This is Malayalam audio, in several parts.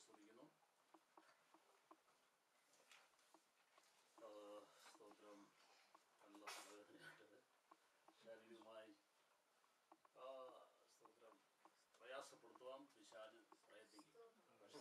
സ്തുതിക്കുന്നു ആ, സ്തോത്രം നല്ല തലവേദനയായിട്ട് ശാരീരികമായി ആ, സ്തോത്രം പ്രയാസപ്പെടുത്തുവാൻ പിശാജ് പ്രയത്നിക്കും പക്ഷേ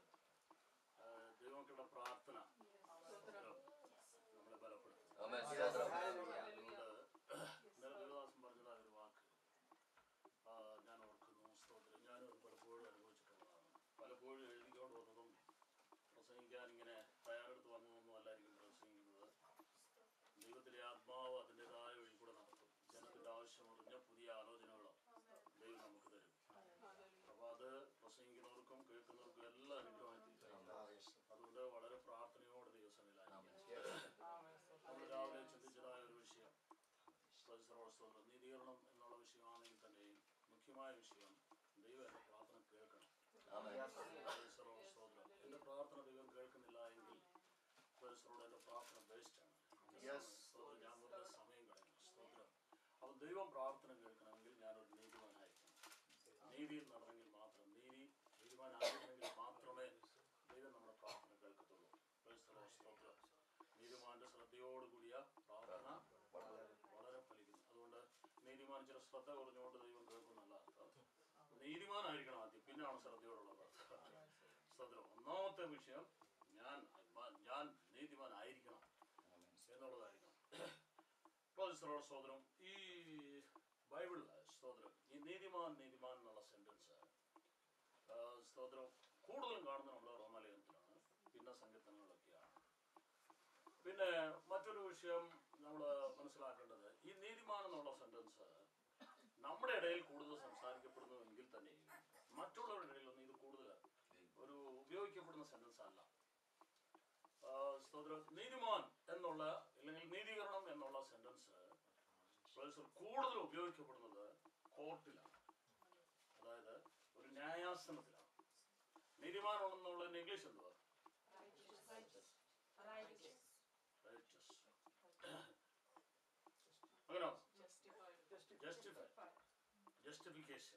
ആ, ദൈവമക്കളുടെ പ്രാർത്ഥന സ്തോത്രം നമ്മളെ ബലപ്പെടുത്തും ആമേൻ സ്തോത്രം അതുകൊണ്ട് ഇന്നലെ ദേവദാസൻ പറഞ്ഞതായ ഒരു വാക്ക് ആ, ഞാൻ ഓർക്കുന്നു സ്തോത്രം ഞാനും പലപ്പോഴും അനുഭവിച്ചിട്ടുള്ളതാണ് പലപ്പോഴും എഴുതിക്കൊണ്ട് വന്നതും പ്രസംഗിക്കാൻ ഇങ്ങനെ തയ്യാറെടുത്ത് വന്നതൊന്നും അല്ലായിരിക്കും പ്രസംഗിക്കുന്നത് ദൈവത്തിലെ ആത്മാവ് അതിൻ്റെതായ വഴി കൂടെ നടത്തും ജനത്തിന്റെ ആവശ്യമറിഞ്ഞ പുതിയ ആലോചനകൾ ദൈവം നമുക്ക് തരും അപ്പൊ അത് പ്രസംഗിക്കുന്നവർക്കും കേൾക്കുന്നവർക്കും എല്ലാം അനുഗ്രഹമായി തീരും അതുകൊണ്ട് വളരെ പ്രാർത്ഥനയോടെ ദൈവസഭയിലായിരിക്കും നമ്മൾ രാവിലെ ചിന്തിച്ചതായ ഒരു വിഷയം പരിസരവസ്തോത്രം നീതീകരണം എന്നുള്ള വിഷയമാണെങ്കിൽ തന്നെയും മുഖ്യമായ വിഷയം ദൈവം എൻ്റെ പ്രാർത്ഥന കേൾക്കണം ആമേൻ പരിസരവസ്തോത്രം എൻ്റെ പ്രാർത്ഥന ദൈവം കേൾക്കുന്നില്ല എങ്കിൽ പരിസരോട് എൻ്റെ പ്രാർത്ഥന വേസ്റ്റാണ് സ്തോത്രം ഞാൻ വെറുതെ സമയം കളയുന്നു സ്തോത്രം അപ്പോൾ ദൈവം പ്രാർത്ഥന കേൾക്കണമെങ്കിൽ ഞാനൊരു നീതിമാനായിരിക്കണം നീതിയിൽ നടന്നെങ്കിൽ മാത്രം നീതി നീതിമാനായിരുന്നെങ്കിൽ മാത്രമേ ദൈവം നമ്മുടെ പ്രാർത്ഥന കേൾക്കത്തുള്ളൂ പരിസര സ്തോത്രം നീതിമാന്റെ ശ്രദ്ധയോടുകൂടിയ പ്രാർത്ഥന വളരെ ഫലിക്കുന്നു അതുകൊണ്ട് നീതിമാൻ ചില ശ്രദ്ധ കുറഞ്ഞുകൊണ്ട് ദൈവം കേൾക്കുന്നല്ല അർത്ഥം നീതിമാനായിരിക്കണം ആദ്യം പിന്നെയാണ് ശ്രദ്ധയോടുള്ള പ്രാർത്ഥന സ്തോത്രം ഒന്നാമത്തെ വിഷയം ഞാൻ ഞാൻ നീതിമാനായിരിക്കണം എന്നുള്ളതായിരിക്കണം പ്രൊഫസറോട് സ്തോത്രം ഈ ബൈബിളില് സ്തോത്രം ഈ നീതിമാൻ നീതിമാൻ എന്നുള്ള സെന്റൻസ് സ്തോത്രം കൂടുതലും കാണുന്നത് നമ്മുടെ റോമാലയത്തിലാണ് പിന്നെ സങ്കീർത്തനങ്ങളിലൊക്കെയാണ് പിന്നെ മറ്റൊരു വിഷയം നമ്മൾ മനസ്സിലാക്കേണ്ടത് ഈ നീതിമാൻ എന്നുള്ള സെന്റൻസ് നമ്മുടെ ഇടയിൽ കൂടുതൽ സംസാരിക്കപ്പെടുന്നു എങ്കിൽ തന്നെയും മറ്റുള്ളവരുടെ ഇടയിലൊന്നും ഇത് കൂടുതൽ ഒരു ഉപയോഗിക്കപ്പെടുന്ന സെന്റൻസ് അല്ല ആ, സ്തോത്രം നീതിമാൻ എന്നുള്ള അല്ലെങ്കിൽ നീതീകരണം എന്നുള്ള സെന്റൻസ് കൂടുതൽ ഉപയോഗിക്കപ്പെടുന്നത് കോർട്ടിലാണ് അതായത് ഒരു ന്യായാസനത്തിലാണ് നീതിമാൻ എന്നുള്ളതിന് ഇംഗ്ലീഷ് എന്തുവാ Righteous. അങ്ങനെയാണോ justify justification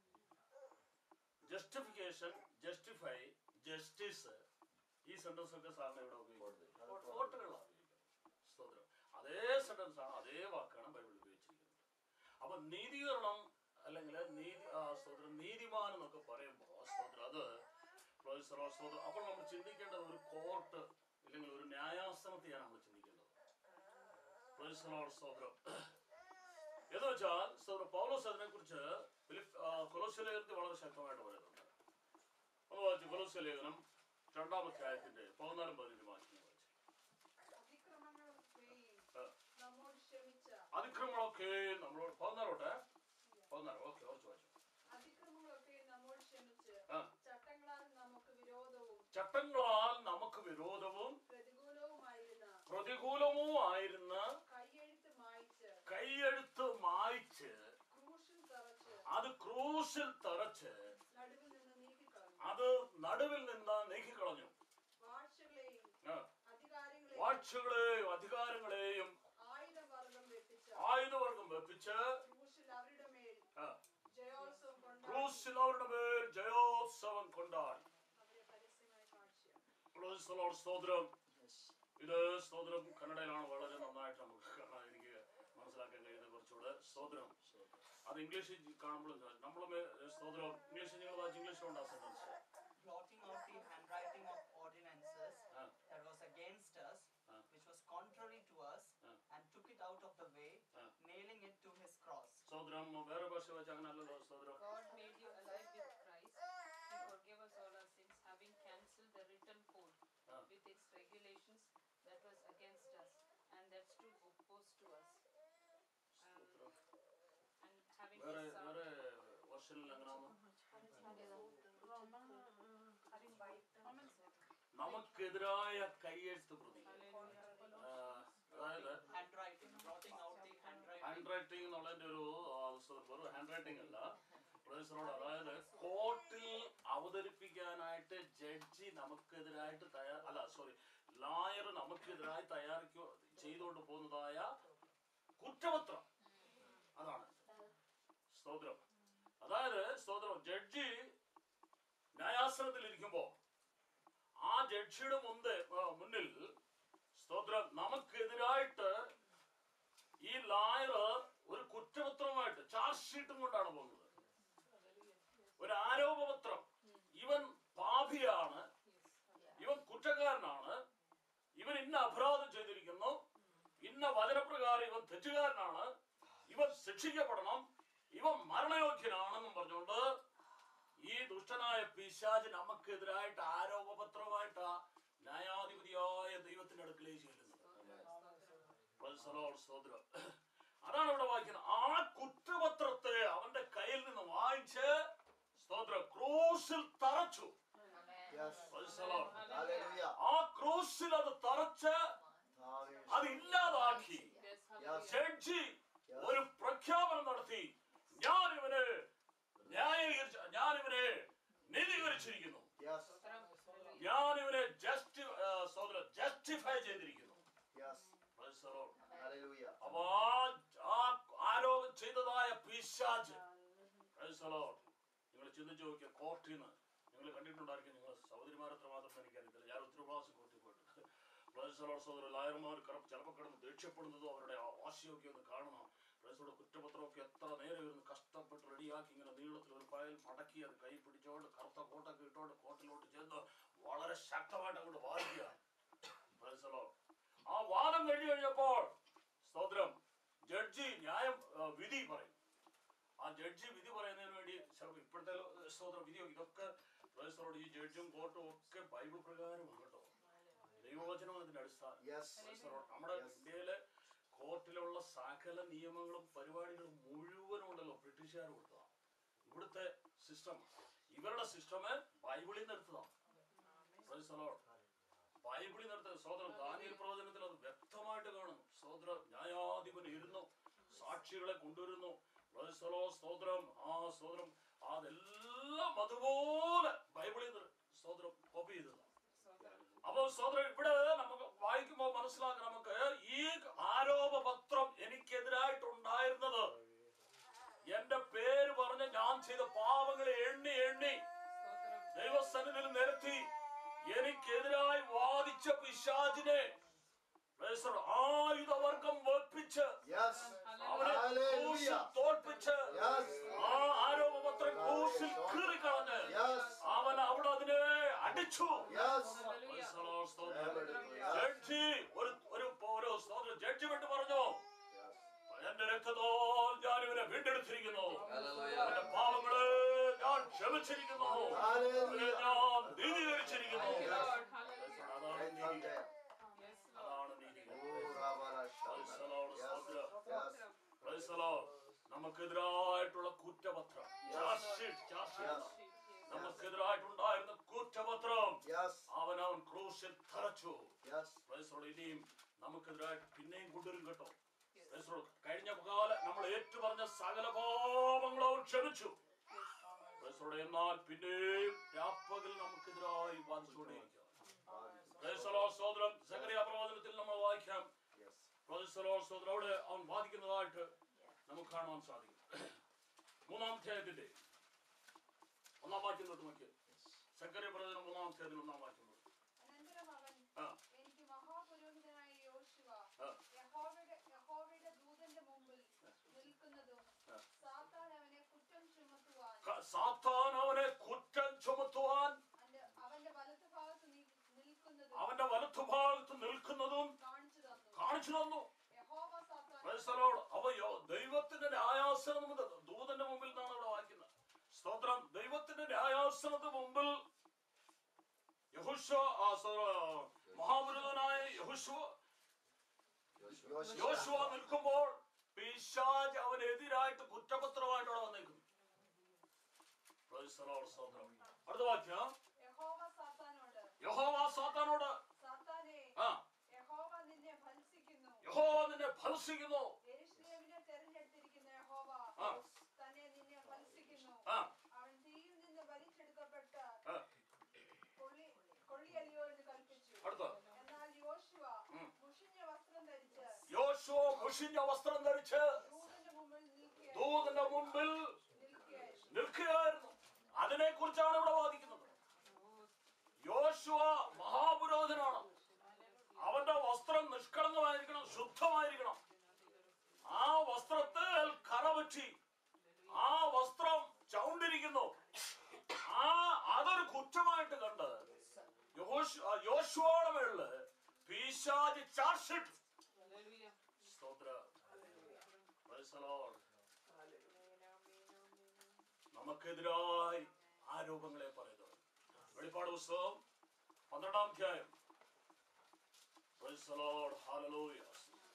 justification justify justice ഈ സെന്റൻസ് ഒക്കെ സാറിന് ഇവിടെ ഉപയോഗിക്കുന്നത് കോർട്ടുകളിലാണ് ഉപയോഗിക്കുന്നത് സ്തോത്രം അതേ സെന്റൻസ് ആണ് അതേ വാക്കാണ് ബൈബിളിൽ ഉപയോഗിച്ചിരിക്കുന്നത് അപ്പൊ നീതീകരണം അല്ലെങ്കിൽ നീതി ആ, സ്തോത്രം നീതിമാൻ എന്നൊക്കെ പറയുമ്പോൾ സ്തോത്രം അത് പ്രൊഫസറോ സ്തോത്രം അപ്പോൾ നമ്മൾ ചിന്തിക്കേണ്ടത് ഒരു കോർട്ട് ഇല്ലെങ്കിൽ ഒരു ന്യായാസനത്തെയാണ് നമ്മൾ ചിന്തിക്കേണ്ടത് പ്രൊഫസറോ സ്തോത്രം എന്ന് വെച്ചാൽ സ്തോത്രം പൗലോസ് അതിനെ കുറിച്ച് കൊലോസ്യ ലേഖനത്തിൽ വളരെ ശക്തമായിട്ട് പറയുന്നുണ്ട് ഒന്ന് വായിച്ചു കൊലോസ്യ ലേഖനം രണ്ടാം അധ്യായത്തിന്റെ പതിനാലും പതിനഞ്ചും വാക്യങ്ങൾ വായിച്ചു അതിക്രമങ്ങളൊക്കെയും ആ. നമ്മോട് ക്ഷമിച്ച അതിക്രമങ്ങളൊക്കെ നമ്മളോട് പതിനാലോട്ടെ പതിനാല് ഓക്കെ ഓർച്ച് വായിച്ചു അതിക്രമങ്ങളൊക്കെ നമ്മോട് ക്ഷമിച്ച് ആ. ചട്ടങ്ങളാൽ നമുക്ക് വിരോധവും ചട്ടങ്ങളാൽ നമുക്ക് വിരോധവും പ്രതികൂലവുമായിരുന്ന പ്രതികൂലമോ ആയിരുന്ന കൈയെഴുത്ത് മായ്ച്ച് കൈയെഴുത്ത് മായ്ച്ച് ക്രൂശിൽ തറച്ച് അത് ക്രൂശിൽ തറച്ച് നടുവിൽ നിന്ന് നീക്കിക്കളഞ്ഞു അത് നടുവിൽ നിന്ന് നീക്കിക്കളഞ്ഞു വാഴ്ചകളെയും ആ. അധികാരങ്ങളെയും വാഴ്ചകളെയും അധികാരങ്ങളെയും ആയുധവർഗം വെപ്പിച്ച ആയുധവർഗം വെപ്പിച്ച് ക്രൂശിൽ അവരുടെ മേൽ ആ, ജയോത്സവം കൊണ്ടാടി ക്രൂശിൽ അവരുടെ മേൽ ജയോത്സവം കൊണ്ടാടി അവരെ പരസ്യമായ കാഴ്ചയാണ് ക്രൂശിലോട് സ്തോത്രം ഇത് സ്തോത്രം കന്നഡയിലാണ് വളരെ നന്നായിട്ട് നമുക്ക് കാണാൻ എനിക്ക് മനസ്സിലാക്കാൻ കഴിയുന്നത് കുറച്ചുകൂടെ സ്തോത്രം അത് ഇംഗ്ലീഷിൽ കാണുമ്പോഴും നമ്മൾ സ്തോത്രം ഇംഗ്ലീഷിൽ നിങ്ങൾ വായിച്ച് ഇംഗ്ലീഷ് ഉണ്ടാ sentence blotting out the handwriting of ordinances Ah. that was against us, Ah. which was contrary to us, Ah. and took it out of the way, Ah. nailing it to his cross. സ്തോത്രം വേറെ ഭാഷ വെച്ച് അങ്ങനെ അല്ലല്ലോ സ്തോത്രം God made you alive with Christ. He forgave us all our sins, having cancelled the written code Ah. with its regulations that was against us and that stood opposed to us. സ്തോത്രം And having വേറെ disarmed വേറെ വർഷനിൽ എങ്ങനെയാണോ നമുക്കെതിരായ കൈയെഴുത്ത് പ്രതി ആ, അതായത് Handwriting, blotting out the handwriting. Handwriting എന്നുള്ളതിന്റെ ഒരു ആ, സ്വ- വെറും ഹാൻഡ് റൈറ്റിംഗ് അല്ല പ്രൊഫസറോട് അതായത് കോർട്ടിൽ അവതരിപ്പിക്കാനായിട്ട് ജഡ്ജി നമുക്കെതിരായിട്ട് തയ്യാർ അല്ല സോറി ലായർ നമുക്കെതിരായി തയ്യാറിക്കോ ചെയ്തുകൊണ്ട് പോകുന്നതായ കുറ്റപത്രം അതാണ് സ്തോത്രം അതായത് സ്തോത്രം ജഡ്ജി ന്യായാസനത്തിൽ ഇരിക്കുമ്പോ ജഡ്ജിയുടെ മുമ്പ് ആ, മുന്നിൽ സ്തോത്രം നമുക്കെതിരായിട്ട് ഈ ലായർ ഒരു കുറ്റപത്രമായിട്ട് ചാർജ് ഷീറ്റും കൊണ്ടാണ് പോകുന്നത് ഒരു ആരോപപത്രം ഇവൻ പാപിയാണ് ഇവൻ കുറ്റക്കാരനാണ് ഇവൻ ഇന്ന അപരാധം ചെയ്തിരിക്കുന്നു ഇന്ന വചനപ്രകാരം ഇവൻ തെറ്റുകാരനാണ് ഇവൻ ശിക്ഷിക്കപ്പെടണം ഇവൻ മരണയോഗ്യനാണെന്നും പറഞ്ഞുകൊണ്ട് ഈ ദുഷ്ടനായ പിശാജ് നമുക്കെതിരായിട്ട് ആരോപപത്രമായിട്ട് ന്യായാധിപതിയായ ദൈവത്തിന്റെ അടുക്കലേക്ക് ചെല്ലുന്നത് Praise the Lord, സ്തോത്രം. അതാണ് ഇവിടെ വായിക്കുന്നത് ആ കുറ്റപത്രത്തെ അവന്റെ കയ്യിൽ നിന്ന് വാങ്ങിച്ച് സ്തോത്രം ക്രൂസിൽ തറച്ചു Yes. Praise the Lord. Hallelujah. ആ ക്രൂസിൽ അത് തറച്ച് അത് ഇല്ലാതാക്കി Yes. ജഡ്ജി ഒരു പ്രഖ്യാപനം നടത്തി ഞാൻ ഇവനെ ന്യായീകരിച്ച ഞാൻ ഇവനെ നീതീകരിച്ചിരിക്കുന്നു Yes. ഞാൻ ഇവനെ ജസ്റ്റി സോദരൻ ജസ്റ്റിഫൈ ചെയ്തിരിക്കുന്നു Yes. Praise the Lord. Hallelujah. അപ്പൊ ആ- ആ ആരോപം ചെയ്തതായ പിശാജ് Praise the Lord. നിങ്ങൾ ചിന്തിച്ചു നോക്കിയ കോർട്ടിൽ നിന്ന് നിങ്ങൾ കണ്ടിട്ടുണ്ടായിരിക്കും നിങ്ങൾ സഹോദരിമാരത്ര മാത്രം എനിക്കറിയത്തില്ല ഞാൻ ഒത്തിരി പ്രാവശ്യം കോർട്ടിൽ പോയിട്ടുണ്ട് Praise the Lord, സഹോദരൻ ലായർമാർ ചിലപ്പോൾ കിടന്ന് ദേഷ്യപ്പെടുന്നതോ അവരുടെ ആ വാശിയൊക്കെ ഒന്ന് കാണണം പ്രൈസോടെ കുറ്റപത്രമൊക്കെ എത്ര നേരം ഇരുന്ന് കഷ്ടപ്പെട്ട് റെഡിയാക്കി ഇങ്ങനെ നീളത്തിൽ ഒരു ഫയൽ മടക്കി അത് കൈ പിടിച്ചോണ്ട് കറുത്ത കോട്ടൊക്കെ ഇട്ടോണ്ട് കോർട്ടിലോട്ട് ചെന്ന് വളരെ ശക്തമായിട്ട് അങ്ങോട്ട് വാദിക്കുക Praise the Lord. ആ വാദം കഴിഞ്ഞു കഴിഞ്ഞപ്പോൾ സ്തോത്രം ജഡ്ജി ന്യായം ആ, വിധി പറയും ആ ജഡ്ജി വിധി പറയുന്നതിന് വേണ്ടി ചിലപ്പോൾ ഇപ്പോഴത്തെ സ്തോത്രം വിധി ഇതൊക്കെ പ്രൊഫസറോട് ഈ ജഡ്ജും കോർട്ടും ഒക്കെ ബൈബിൾ പ്രകാരമാണ് കേട്ടോ ദൈവവചനം അതിന്റെ അടിസ്ഥാനം Yes. Praise the Lord. നമ്മുടെ Yes. ഇന്ത്യയിലെ കോർട്ടിലുള്ള സകല നിയമങ്ങളും പരിപാടികളും മുഴുവനും ഉണ്ടല്ലോ ബ്രിട്ടീഷുകാർ കൊടുത്തതാണ് ഇവിടുത്തെ സിസ്റ്റം ഇവരുടെ സിസ്റ്റം ബൈബിളിൽ നിന്ന് എടുത്തതാണ് Praise the Lord. ബൈബിളിൽ നടത്ത സോദരൻ ദാനിയൽ പ്രവചനത്തിൽ അത് വ്യക്തമായിട്ട് കാണും സോദര ന്യായാധിപൻ ഇരുന്നു സാക്ഷികളെ കൊണ്ടുവരുന്നു Praise the Lord. സ്തോത്രം ആ സ്തോത്രം അതെല്ലാം അതുപോലെ ബൈബിളിൽ നിന്ന് സ്തോത്രം കോപ്പി ചെയ്തതാണ് അപ്പൊ സോദരൻ ഇവിടെ നമുക്ക് വായിക്കുമ്പോൾ മനസ്സിലാക്കാം നമുക്ക് ഈ ആരോപപത്രം എനിക്കെതിരായിട്ടുണ്ടായിരുന്നത് എന്റെ പേര് പറഞ്ഞ് ഞാൻ ചെയ്ത പാവങ്ങളെ എണ്ണി എണ്ണി ദൈവസന്നിധിയിൽ നിരത്തി എനിക്കെതിരായി വാദിച്ച പിശാചിനെ praise the Lord, ആയുധവർഗം വെപ്പിച്ച് Yes. അവനെ ക്രൂശിൽ Hallelujah. തോൽപ്പിച്ച് Yes. ആ ആരോപപത്രം ക്രൂശിൽ കീറിക്കളഞ്ഞ് Yes. അവൻ അവിടെ അതിനെ അടിച്ചു Yes. Praise the Lord, സ്തോത്രം. Hallelujah. ജഡ്ജി ഒരു ഒരു ഒരു സ്തോത്രം ജഡ്ജിമെന്റ് പറഞ്ഞു Yes. എന്റെ രക്തത്തോൽ ഞാൻ ഇവനെ വീണ്ടെടുത്തിരിക്കുന്നു Hallelujah. അവന്റെ പാവങ്ങളെ ഞാൻ ക്ഷമിച്ചിരിക്കുന്നു Hallelujah. അവനെ ഞാൻ നീതീകരിച്ചിരിക്കുന്നു Yes. അതാണ് And നീതി Sunday. അതാണ് നീതി Oh, Rabala Praise the Lord, സ്തോത്രം. Yes. Praise the Lord. നമുക്കെതിരായിട്ടുള്ള കുറ്റപത്രം Charge sheet, charge sheet. Yes. നമുക്കെതിരായിട്ടുണ്ടായിരുന്ന കുറ്റപത്രം Yes. അവൻ അവൻ ക്രൂശിൽ തറച്ചു Yes. Praise the Lord. ഇനിയും നമുക്കെതിരായിട്ട് പിന്നെയും കൊണ്ടുവരും കേട്ടോ Praise the Lord. കഴിഞ്ഞ കാല നമ്മൾ ഏറ്റുപറഞ്ഞ സകല പാപങ്ങളും അവൻ ക്ഷമിച്ചു Praise the Lord. എന്നാൽ പിന്നെയും രാപ്പകൽ നമുക്കെതിരായി വാദിച്ചുകൊണ്ടേയിരിക്കുക Praise the Lord. സ്തോത്രം സകറിയ പ്രവചനത്തിൽ നമ്മൾ വായിക്കാം Yes. Praise the Lord. സ്തോത്രം അവിടെ അവൻ വാദിക്കുന്നതായിട്ട് നമുക്ക് കാണുവാൻ സാധിക്കും മൂന്നാം അധ്യായത്തിന്റെ ഒന്നാം വാക്യം തൊട്ട് നോക്കിയത് സക്കറിയ പ്രവചനം മൂന്നാം അധ്യായത്തിൽ ഒന്നാം വാക്യം തൊട്ട്. അനന്തരം അവൻ ആ എനിക്ക് മഹാപുരോഹിതനായ യോശുവ ആ. യഹോവയുടെ യഹോവയുടെ ദൂതന്റെ മുമ്പിൽ നിൽക്കുന്നതും ആ. സാത്താൻ അവനെ കുറ്റം ചുമത്തുവാൻ ക- സാത്താൻ അവനെ കുറ്റം ചുമത്തുവാൻ അവന്റെ- അവന്റെ വലത്തുഭാഗത്ത് നി- നിൽക്കുന്നതും അവന്റെ വലത്തുഭാഗത്ത് നിൽക്കുന്നതും കാണിച്ചു തന്നു കാണിച്ചു തന്നു യഹോവ സാത്താൻ Praise the Lord. അവ യോ- ദൈവത്തിന്റെ ന്യായാസനം മുതൽ ദൂതന്റെ മുമ്പിൽ നിന്നാണ് ഇവിടെ വായിക്കുന്നത് സ്തോത്രം ദൈവത്തിന്റെ ന്യായാസനത്തിന് മുമ്പിൽ യഹുശോ ആ സോ- മഹാപുരുതനായ യഹുശോ Joshua. യോശുവ നിൽക്കുമ്പോൾ പിശാജ് അവനെതിരായിട്ട് കുറ്റപത്രമായിട്ട് അവിടെ വന്നേക്കുന്നു Praise the Lord. സ്തോത്രം അടുത്ത വാക്യം യഹോവ സാത്താനോട് യഹോവ സാത്താനോട് സാത്താനെ ആ യഹോവ നിന്നെ ഭത്സിക്കുന്നു യഹോവ നിന്നെ ഫലസിക്കുന്നു യെരൂശലേമിനെ തെരഞ്ഞെടുത്തിരിക്കുന്ന യഹോവ ആ. തന്നെ നിന്നെ ഭത്സിക്കുന്നു ആ അവൻ തീയിൽ നിന്ന് വലിച്ചെടുക്കപ്പെട്ട ആ. കൊള്ളി കൊള്ളിയല്ലയോ എന്ന് കൽപ്പിച്ചു അടുത്ത എന്നാൽ യോശുവ ഉം. മുഷിഞ്ഞ വസ്ത്രം ധരിച്ച് യോശുവ മുഷിഞ്ഞ വസ്ത്രം ധരിച്ച് ദൂതന്റെ മുമ്പിൽ നിൽക്കുക ദൂതന്റെ മുമ്പിൽ നിൽക്കുകയായിരുന്നു നിൽക്കുകയായിരുന്നു അതിനെ കുറിച്ചാണ് ഇവിടെ വാദിക്കുന്നത് യോശുവ മഹാ യോശു- ആ യോശുവയുടെ മേളില് പീശാജ് ചാർജ് ഷീറ്റ് Hallelujah. സ്തോത്രം Praise the Lord. നമുക്കെതിരായി ആരോപങ്ങളെ പറയുന്നത് വെളിപ്പാട് പുസ്തകം പന്ത്രണ്ടാം അധ്യായം Praise the Lord. Hallelujah.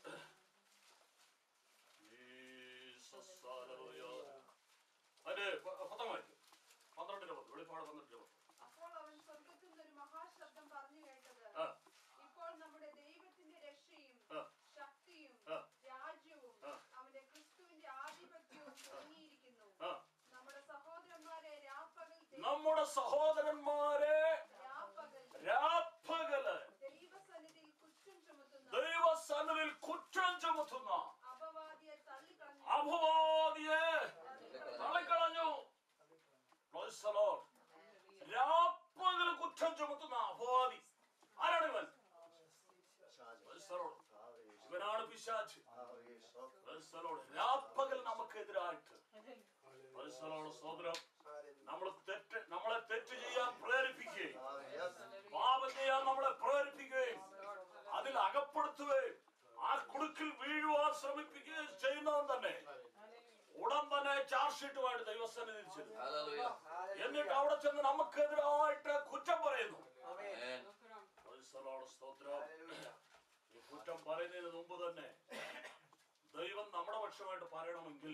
Jesus, hallelujah. അതിന്റെ പ- പത്താം വാക്യം പന്ത്രണ്ടിന്റെ പത്ത് വെളിപ്പാട് പന്ത്രണ്ടിന്റെ പത്ത് അപ്പോൾ അവൻ സ്വർഗത്തിൽ നിന്ന് ഒരു മഹാശബ്ദം പറഞ്ഞു കേട്ടത് ആ. ഇപ്പോൾ നമ്മുടെ ദൈവത്തിന്റെ രക്ഷയും ആ. ശക്തിയും ആ. രാജ്യവും ആ. അവന്റെ ക്രിസ്തുവിന്റെ ആധിപത്യവും തുടങ്ങിയിരിക്കുന്നു ആ. നമ്മുടെ സഹോദരന്മാരെ രാപ്പകൽ ദൈ- നമ്മുടെ സഹോദരന്മാരെ രാപ്പകൽ രാപ്പകല് ദൈവസന്നിധിയിൽ കുറ്റം ചുമത്തുന്ന ദൈവസന്നിധിയിൽ കുറ്റം ചുമത്തുന്ന അപവാദിയെ തള്ളിക്കളഞ്ഞു അപവാദിയെ തള്ളിക്കളഞ്ഞു Praise the Lord. രാപ്പകല് കുറ്റം ചുമത്തുന്ന അപവാദി ആരാണ് ഇവൻ Praise the Lord. ഇവനാണ് പിശാച്ച് Praise the Lord. രാപ്പകൽ നമുക്കെതിരായിട്ട് Praise the Lord. സ്തോത്രം നമ്മൾ തെറ്റ് നമ്മളെ തെറ്റ് ചെയ്യാൻ പ്രേരിപ്പിക്കുകയും പാപം ചെയ്യാൻ നമ്മളെ പ്രേരിപ്പിക്കുകയും അതിൽ അകപ്പെടുത്തുകയും ആ കുടുക്കിൽ വീഴുവാൻ ശ്രമിപ്പിക്കുകയും ചെയ്യുന്നവൻ തന്നെ ഉടൻ തന്നെ ചാർജ് ഷീറ്റുമായിട്ട് ദൈവസന്നിധി ചെല്ലും എന്നിട്ട് അവിടെ ചെന്ന് നമുക്കെതിരായിട്ട് കുറ്റം പറയുന്നു Praise the Lord. സ്തോത്രം ഈ കുറ്റം പറയുന്നതിന് മുമ്പ് തന്നെ ദൈവം നമ്മുടെ പക്ഷമായിട്ട് പറയണമെങ്കിൽ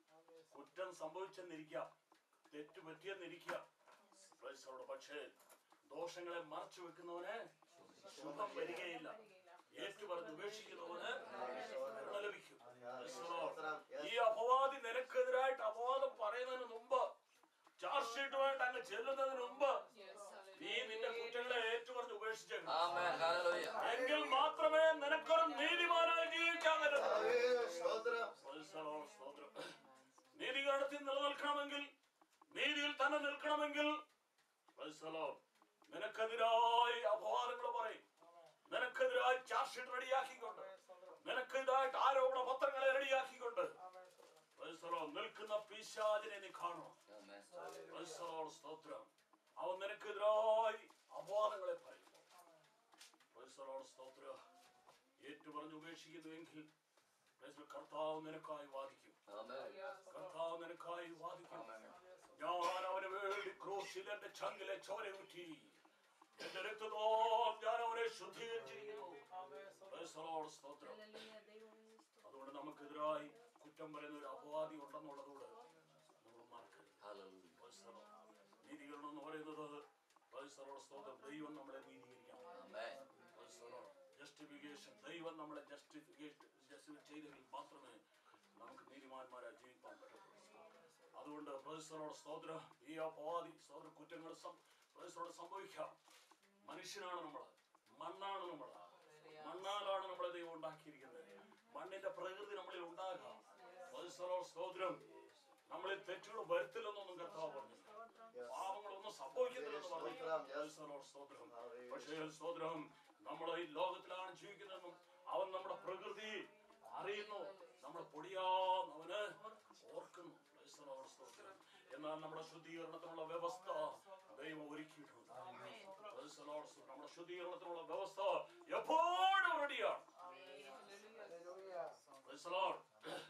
കുറ്റം സംഭവിച്ചെന്നിരിക്കാം തെറ്റ് പറ്റിയെന്നിരിക്കാം Praise the Lord. പക്ഷേ ദോഷങ്ങളെ മറച്ചു വെക്കുന്നവന് ശുഭം വരികയില്ല ഏറ്റു പറഞ്ഞ് ഉപേക്ഷിക്കുന്നവന് കരുണ ലഭിക്കും Praise the Lord. ഈ അപവാദി നിനക്കെതിരായിട്ട് അപവാദം പറയുന്നതിന് മുമ്പ് ചാർജ് ഷീറ്റുമായിട്ട് അങ്ങ് ചെല്ലുന്നതിന് മുമ്പ് Yes, നീ hallelujah. നിന്റെ കുറ്റങ്ങളെ ഏറ്റുപറഞ്ഞ് ഉപേക്ഷിച്ചേക്കണം Amen. Hallelujah. എങ്കിൽ മാത്രമേ നിനക്കൊരു നീതിമാനായി ജീവിക്കാൻ പറ്റൂ സ്തോത്രം Praise the Lord. സ്തോത്രം. നീതികേടത്തിൽ നിലനിൽക്കണമെങ്കിൽ നീതിയിൽ തന്നെ നിൽക്കണമെങ്കിൽ Praise the Lord. നിനക്കെതിരായി അപവാദങ്ങൾ പറയും നിനക്കെതിരായി ചാർജ് ഷീറ്റ് റെഡിയാക്കിക്കൊണ്ട് നിനക്കെതിരായിട്ട് ആരോപണ പത്രങ്ങളെ റെഡിയാക്കിക്കൊണ്ട് Praise the Lord. നിൽക്കുന്ന പിശാചിനെ നീ കാണണം Amen. Praise the Lord. സ്തോത്രം അവൻ നിനക്കെതിരായി അപവാദങ്ങളെ പറയുന്നു Praise the Lord. സ്തോത്രം ഏറ്റുപറഞ്ഞ് ഉപേക്ഷിക്കുന്നുവെങ്കിൽ Praise the Lord. കർത്താവ് നിനക്കായി വാദിക്കും Amen. കർത്താവ് നിനക്കായി വാദിക്കും Amen. ഞാൻ അവന് വേണ്ടി ക്രൂശിൽ എന്റെ ചങ്കിലെ ചോര ഊറ്റി എന്റെ രക്തത്തോളം ഞാൻ അവനെ ശുദ്ധീകരിച്ചിരിക്കുന്നു Praise the Lord. സ്തോത്രം Hallelujah. ദൈവമേ, സ്തോത്രം. അതുകൊണ്ട് നമുക്കെതിരായി കുറ്റം പറയുന്ന ഒരു അപവാദി ഉണ്ടെന്നുള്ളതോട് നമ്മൾ മറക്കരുത് Hallelujah. Praise the Lord. നീതീകരണം എന്ന് പറയുന്നത് Praise the Lord. സ്തോത്രം ദൈവം നമ്മളെ നീതീകരിക്കണം Amen. ജസ്റ്റിഫിക്കേഷൻ ദൈവം നമ്മളെ ജസ്റ്റിഫിക്കേഷൻ ജസ്റ്റിഫൈ ചെയ്തെങ്കിൽ മാത്രമേ നമുക്ക് നീതിമാന്മാരായി ജീവിക്കാൻ പറ്റുള്ളൂ അതുകൊണ്ട് പ്രൊഫസറോട് സ്തോത്രം ഈ അപവാദി സ്തോത്ര കുറ്റങ്ങൾ പ്രൊഫസറോട് സംഭവിക്കാം മനുഷ്യനാണ് നമ്മൾ മണ്ണാണ് നമ്മൾ മണ്ണാലാണ് നമ്മളെ ദൈവം ഉണ്ടാക്കിയിരിക്കുന്നത് മണ്ണിന്റെ പ്രകൃതി നമ്മളിൽ ഉണ്ടാകാം പ്രൊഫസറോട് സ്തോത്രം നമ്മളിൽ തെറ്റുകൾ വരുത്തില്ലെന്നൊന്നും കർത്താവ് പറഞ്ഞു പാപങ്ങളൊന്നും സംഭവിക്കുന്നില്ലെന്ന് പറഞ്ഞു പ്രൊഫസറോട് സ്തോത്രം പക്ഷേ സ്തോത്രം നമ്മൾ ഈ ലോകത്തിലാണ് ജീവിക്കുന്നതെന്നും അവൻ നമ്മുടെ പ്രകൃതി അറിയുന്നു നമ്മുടെ പൊടിയാന്ന് അവന് ഓർക്കുന്നു Praise the Lord, സ്തോത്രം. എന്നാൽ നമ്മുടെ ശുദ്ധീകരണത്തിനുള്ള വ്യവസ്ഥ ദൈവം ഒരുക്കിയിട്ടുണ്ട് Praise the Lord, സ്തോത്രം. നമ്മുടെ ശുദ്ധീകരണത്തിനുള്ള വ്യവസ്ഥ എപ്പോഴും റെഡിയാണ് Praise the Lord.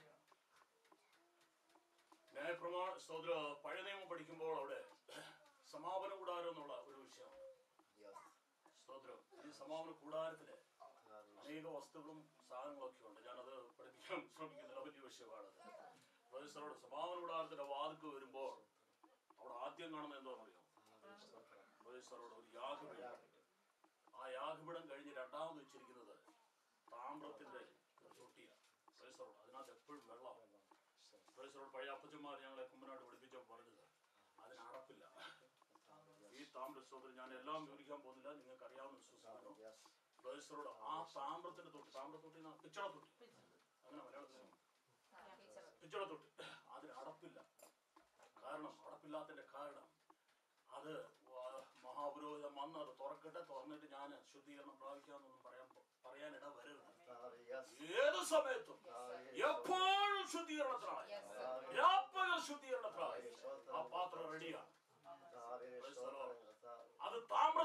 ന്യായപ്രമാണ സ്തോത്ര പഴയ നിയമം പഠിക്കുമ്പോൾ അവിടെ സമാപന കൂടാരം എന്നുള്ള ഒരു വിഷയമാണ് സ്തോത്രം ഈ സമാപന കൂടാരത്തില് അനേക വസ്തുക്കളും സാധനങ്ങളും ഒക്കെ ഉണ്ട് ഞാനത് പഠിപ്പിക്കാൻ ശ്രമിക്കുന്നില്ല വലിയ വിഷയമാണത് പ്രൊഫസറോട് സമാപന കൂടാരത്തിന്റെ വാതിക്ക് വരുമ്പോൾ അവിടെ ആദ്യം കാണുന്നത് എന്താണെന്നറിയോ പ്രൊഫസറോട് ഒരു യാഗപീഠം ആ യാഗപീഠം കഴിഞ്ഞ് രണ്ടാമത് വെച്ചിരിക്കുന്നത് താമ്രത്തിന്റെ ഒരു തൊട്ടിയാണ് പ്രൊഫസറോട് അതിനകത്ത് എപ്പോഴും വെള്ളം പ്രൊഫസറോട് പഴയ അപ്പച്ചന്മാർ ഞങ്ങളെ കുമ്പനാട് പഠിപ്പിച്ചപ്പോൾ പറഞ്ഞത് അതിന് അടപ്പില്ല ഈ താമ്രസ്തോത്രം ഞാൻ എല്ലാം വിവരിക്കാൻ പോകുന്നില്ല നിങ്ങൾക്ക് അറിയാവുന്ന വിശ്വസിക്കുന്നു പ്രൊഫസറോട് ആ താമ്രത്തിന്റെ തൊട്ട് താമ്രത്തൊട്ടി പിച്ചള തൊട്ടി അങ്ങനെ മലയാളത്തിൽ പിച്ചള തൊട്ടി അതിന് അടപ്പില്ല കാരണം അടപ്പില്ലാത്തതിന്റെ കാരണം അത് വ- മഹാപുരോഹിതൻ വന്ന് അത് തുറക്കട്ടെ തുറന്നിട്ട് ഞാൻ ശുദ്ധീകരണം പ്രാപിക്കാമെന്നൊന്നും പറയാൻ പറയാനിട വരരുത് ഏത് സമയത്തും എപ്പോഴും ശുദ്ധീകരണത്തിനാണ് രാപ്പകൽ ശുദ്ധീകരണത്തിനാണ് ആ പാത്രം റെഡിയാണ് അത് താമ്ര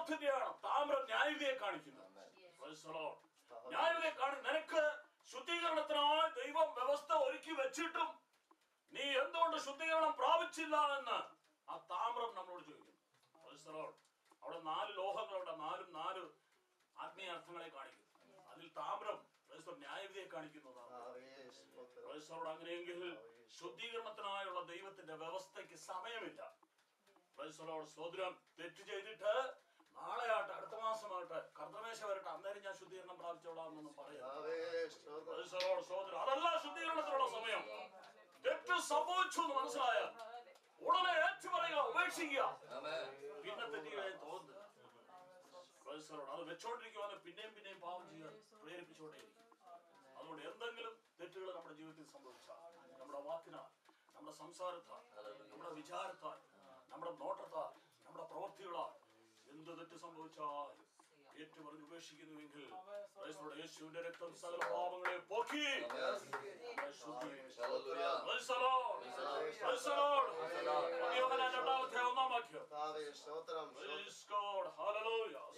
താമ്രത്തിന്റെയാണ് താമ്രം ന്യായവിധിയെ കാണിക്കുന്നു Praise the Lord. ന്യായവിധിയെ കാണി നിനക്ക് ശുദ്ധീകരണത്തിനായി ദൈവം വ്യവസ്ഥ ഒരുക്കി വെച്ചിട്ടും നീ എന്തുകൊണ്ട് ശുദ്ധീകരണം പ്രാപിച്ചില്ല എന്ന് ആ താമ്രം നമ്മളോട് ചോദിക്കുന്നു Praise the Lord. അവിടെ നാല് ലോഹങ്ങളുണ്ട് നാലും നാല് ആത്മീയ അർത്ഥങ്ങളെ കാണിക്കുന്നു അതിൽ താമ്രം Praise the Lord, ന്യായവിധിയെ കാണിക്കുന്നതാണ് Praise the Lord. അങ്ങനെയെങ്കിൽ ശുദ്ധീകരണത്തിനായുള്ള ദൈവത്തിന്റെ വ്യവസ്ഥയ്ക്ക് സമയമില്ല Praise the Lord. സ്തോത്രം തെറ്റ് ചെയ്തിട്ട് നാളെയാട്ടെ അടുത്ത മാസമാകട്ടെ കർത്തമേശ വരട്ടെ അന്നേരം ഞാൻ ശുദ്ധീകരണം പ്രാപിച്ചോളാമെന്നൊന്നും പറയാം Praise the Lord. സ്തോത്രം അതല്ല ശുദ്ധീകരണത്തിനുള്ള സമയം തെറ്റ് സംഭവിച്ചു എന്ന് മനസ്സിലായാൽ ഉടനെ ഏറ്റു പറയുക ഉപേക്ഷിക്കുക പിന്നെ തെറ്റുക തോന്നുന്നു Praise the Lord. അത് വെച്ചോണ്ടിരിക്കുവാൻ പിന്നെയും പിന്നെയും പാവം ചെയ്യാൻ പ്രേരിപ്പിച്ചുകൊണ്ടേയിരിക്കും അതുകൊണ്ട് എന്തെങ്കിലും തെറ്റുകൾ നമ്മുടെ ജീവിതത്തിൽ സംഭവിച്ചാൽ നമ്മുടെ വാക്കിനാൽ നമ്മുടെ സംസാരത്താൽ നമ്മുടെ വിചാരത്താൽ നമ്മുടെ നോട്ടത്താൽ നമ്മുടെ പ്രവൃത്തികളാൽ എന്ത് തെറ്റ് സംഭവിച്ചാൽ ഏറ്റുപറഞ്ഞ് ഉപേക്ഷിക്കുന്നുവെങ്കിൽ Praise the Lord. യേശുവിന്റെ രക്തം സകല പാപങ്ങളെ പോക്കി നമ്മളെ ശുദ്ധീകരിച്ചു. Praise the Lord. Praise the Lord. ഒന്ന് യോഹന്നാൻ രണ്ടാമത്തെ ഒന്നാം വാക്യം Praise God. Hallelujah.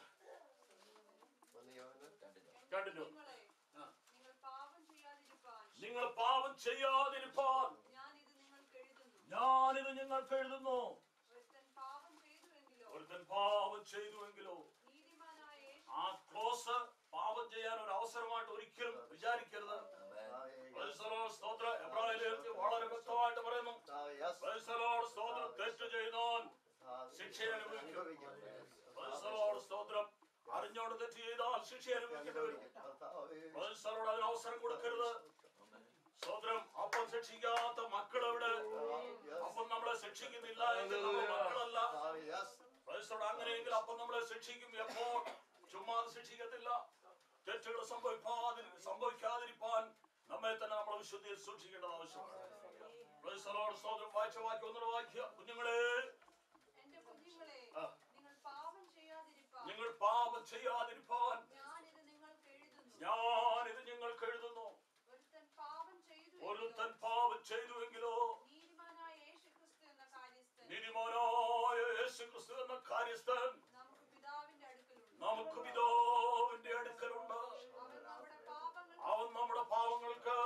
കണ്ടിന്യൂ നിങ്ങളെ ആ. നിങ്ങൾ പാപം ചെയ്യാതിരിപ്പാൻ നിങ്ങൾ പാപം ചെയ്യാതിരിപ്പാൻ ഞാൻ ഇത് നിങ്ങൾക്ക് എഴുതുന്നു ഞാനിത് നിങ്ങൾക്ക് എഴുതുന്നു ഒരുത്തൻ പാപം ചെയ്തുവെങ്കിലോ ഒരുത്തൻ പാപം ചെയ്തുവെങ്കിലോ നീതിമാനായ യേശു ആ ക്ലോസ് പാപം ചെയ്യാൻ ഒരു അവസരമായിട്ട് ഒരിക്കലും വിചാരിക്കരുത് Praise the Lord. സ്തോത്രം എബ്രായ ലേഖനത്തിൽ വളരെ വ്യക്തമായിട്ട് പറയുന്നു Praise the Lord. സ്തോത്രം തെറ്റ് ചെയ്തോൻ ശിക്ഷ അനുഭവിക്കും Praise the Lord. സ്തോത്രം അറിഞ്ഞോണ്ട് തെറ്റ് ചെയ്താൽ ശിക്ഷ അനുഭവിക്കേണ്ടി വരും Praise the Lord. അതിന് അവസരം കൊടുക്കരുത് സ്തോത്രം അപ്പം ശിക്ഷിക്കാത്ത മക്കൾ എവിടെ അപ്പം നമ്മളെ ശിക്ഷിക്കുന്നില്ല എങ്കിൽ നമ്മൾ മക്കളല്ല Praise the Lord. അങ്ങനെയെങ്കിൽ അപ്പം നമ്മളെ ശിക്ഷിക്കും എപ്പോൾ ചുമ്മാതെ ശിക്ഷിക്കത്തില്ല തെറ്റുകൾ സംഭവിക്കാതിരി സംഭവിക്കാതിരിക്കാൻ നമ്മെ തന്നെ നമ്മൾ വിശുദ്ധിയിൽ സൂക്ഷിക്കേണ്ടത് ആവശ്യമാണ് Praise the Lord. സ്തോത്രം വായിച്ച വാക്യം ഒന്നുകൂടെ വായിക്കുക കുഞ്ഞുങ്ങളെ എന്റെ കുഞ്ഞുങ്ങളെ ആ. നിങ്ങൾ പാപം ചെയ്യാതിരിപ്പാൻ നിങ്ങൾ പാപം ചെയ്യാതിരിപ്പാൻ ഞാൻ ഇത് നിങ്ങൾക്ക് എഴുതുന്നു ഞാൻ ഇത് നിങ്ങൾക്ക് എഴുതുന്നു ഒരുത്തൻ പാപം ചെയ്തു ഒരുത്തൻ പാപം ചെയ്തുവെങ്കിലോ നീതിമാനായ യേശു ക്രിസ്തു എന്ന കാര്യസ്ഥൻ നീതിമാനായ യേശു ക്രിസ്തു എന്ന കാര്യസ്ഥൻ നമുക്ക് പിതാവിന്റെ അടുക്കലുണ്ട് നമുക്ക് പിതാവിന്റെ അടുക്കലുണ്ട് അവൻ നമ്മുടെ പാപങ്ങൾ അവൻ നമ്മുടെ പാവങ്ങൾക്ക്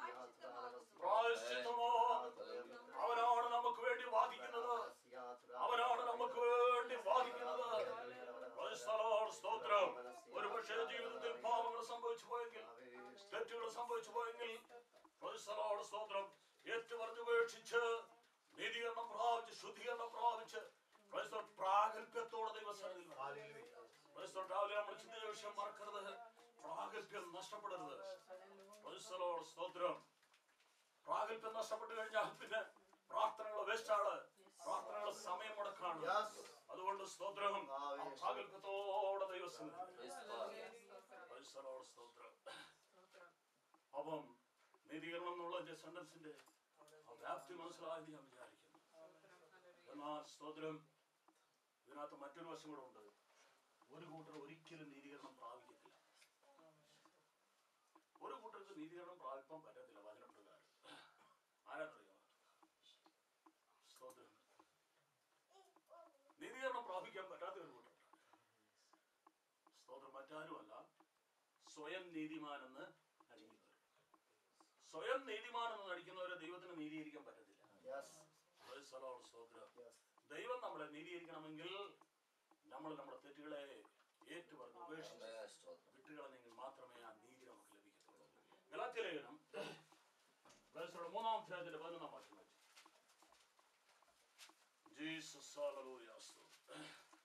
പ്രായശ്ചിത്തമാകുന്നു പ്രായശ്ചിത്തമോ അവനാണ് നമുക്ക് വേണ്ടി വാദിക്കുന്നത് അവനാണ് നമുക്ക് വേണ്ടി വാദിക്കുന്നത് Praise the Lord. സ്തോത്രം ഒരു പക്ഷേ ജീവിതത്തിൽ പാവങ്ങൾ സംഭവിച്ചു പോയെങ്കിൽ തെറ്റുകൾ സംഭവിച്ചു പോയെങ്കിൽ Praise the Lord. സ്തോത്രം ഏറ്റുപറഞ്ഞ് ഉപേക്ഷിച്ച് നീതീകരണം പ്രാപിച്ച് ശുദ്ധീകരണം പ്രാപിച്ച് Praise the Lord. പ്രാഗൽഭ്യത്തോടെ ദൈവസന്നിധിയിൽ വരണം. Praise the Lord. രാവിലെ നമ്മൾ ചിന്തിച്ച വിഷയം മറക്കരുത് പ്രാഗൽഭ്യം നഷ്ടപ്പെടരുത് Praise the Lord. സ്തോത്രം പ്രാഗൽഭ്യം നഷ്ടപ്പെട്ടു കഴിഞ്ഞാൽ പിന്നെ പ്രാർത്ഥനകൾ വേസ്റ്റാണ് പ്രാർത്ഥനകൾ സമയം മുടക്കാണ് അതുകൊണ്ട് സ്തോത്രം ആ പ്രാഗൽഭ്യത്തോടെ ദൈവസന്നിധി Praise the Lord. സ്തോത്രം അപ്പം നീതീകരണം എന്നുള്ള സെന്റൻസിന്റെ ആ വ്യാപ്തി മനസ്സിലായെന്ന് ഞാൻ വിചാരിക്കുന്നു എന്നാൽ സ്തോത്രം ഇതിനകത്ത് മറ്റൊരു വശം കൂടെ ഉണ്ട് ഒരു കൂട്ടർ ഒരിക്കലും നീതീകരണം പ്രാപിക്കത്തില്ല ഒരു കൂട്ടർക്ക് നീതീകരണം പ്രാപിക്കാൻ പറ്റത്തില്ല വചനപ്രകാരം ആരാന്നറിയോ സ്തോത്രം നീതീകരണം പ്രാപിക്കാൻ പറ്റാത്ത ഒരു കൂട്ടരുണ്ട് സ്തോത്രം മറ്റാരുമല്ല സ്വയം നീതിമാനെന്ന് നടിക്കുന്നവർ സ്വയം നീതിമാനെന്ന് നടിക്കുന്നവരെ ദൈവത്തിന് നീതീകരിക്കാൻ പറ്റത്തില്ല Praise the Lord. സ്തോത്രം ദൈവം നമ്മളെ നീതീകരിക്കണമെങ്കിൽ നമ്മൾ നമ്മുടെ തെറ്റുകളെ ഏറ്റുപറഞ്ഞ് ഉപേക്ഷിച്ച് വിട്ടുകളഞ്ഞെങ്കിൽ മാത്രമേ ആ നീതി നമുക്ക് ലഭിക്കത്തുള്ളൂ ഗലാത്യ ലേഖനം ഗലാത്യരുടെ മൂന്നാം അധ്യായത്തിന്റെ പതിനൊന്നാം വാക്യം വായിച്ചു ജീസസ് ഹല്ലേലൂയ സ്തോത്രം.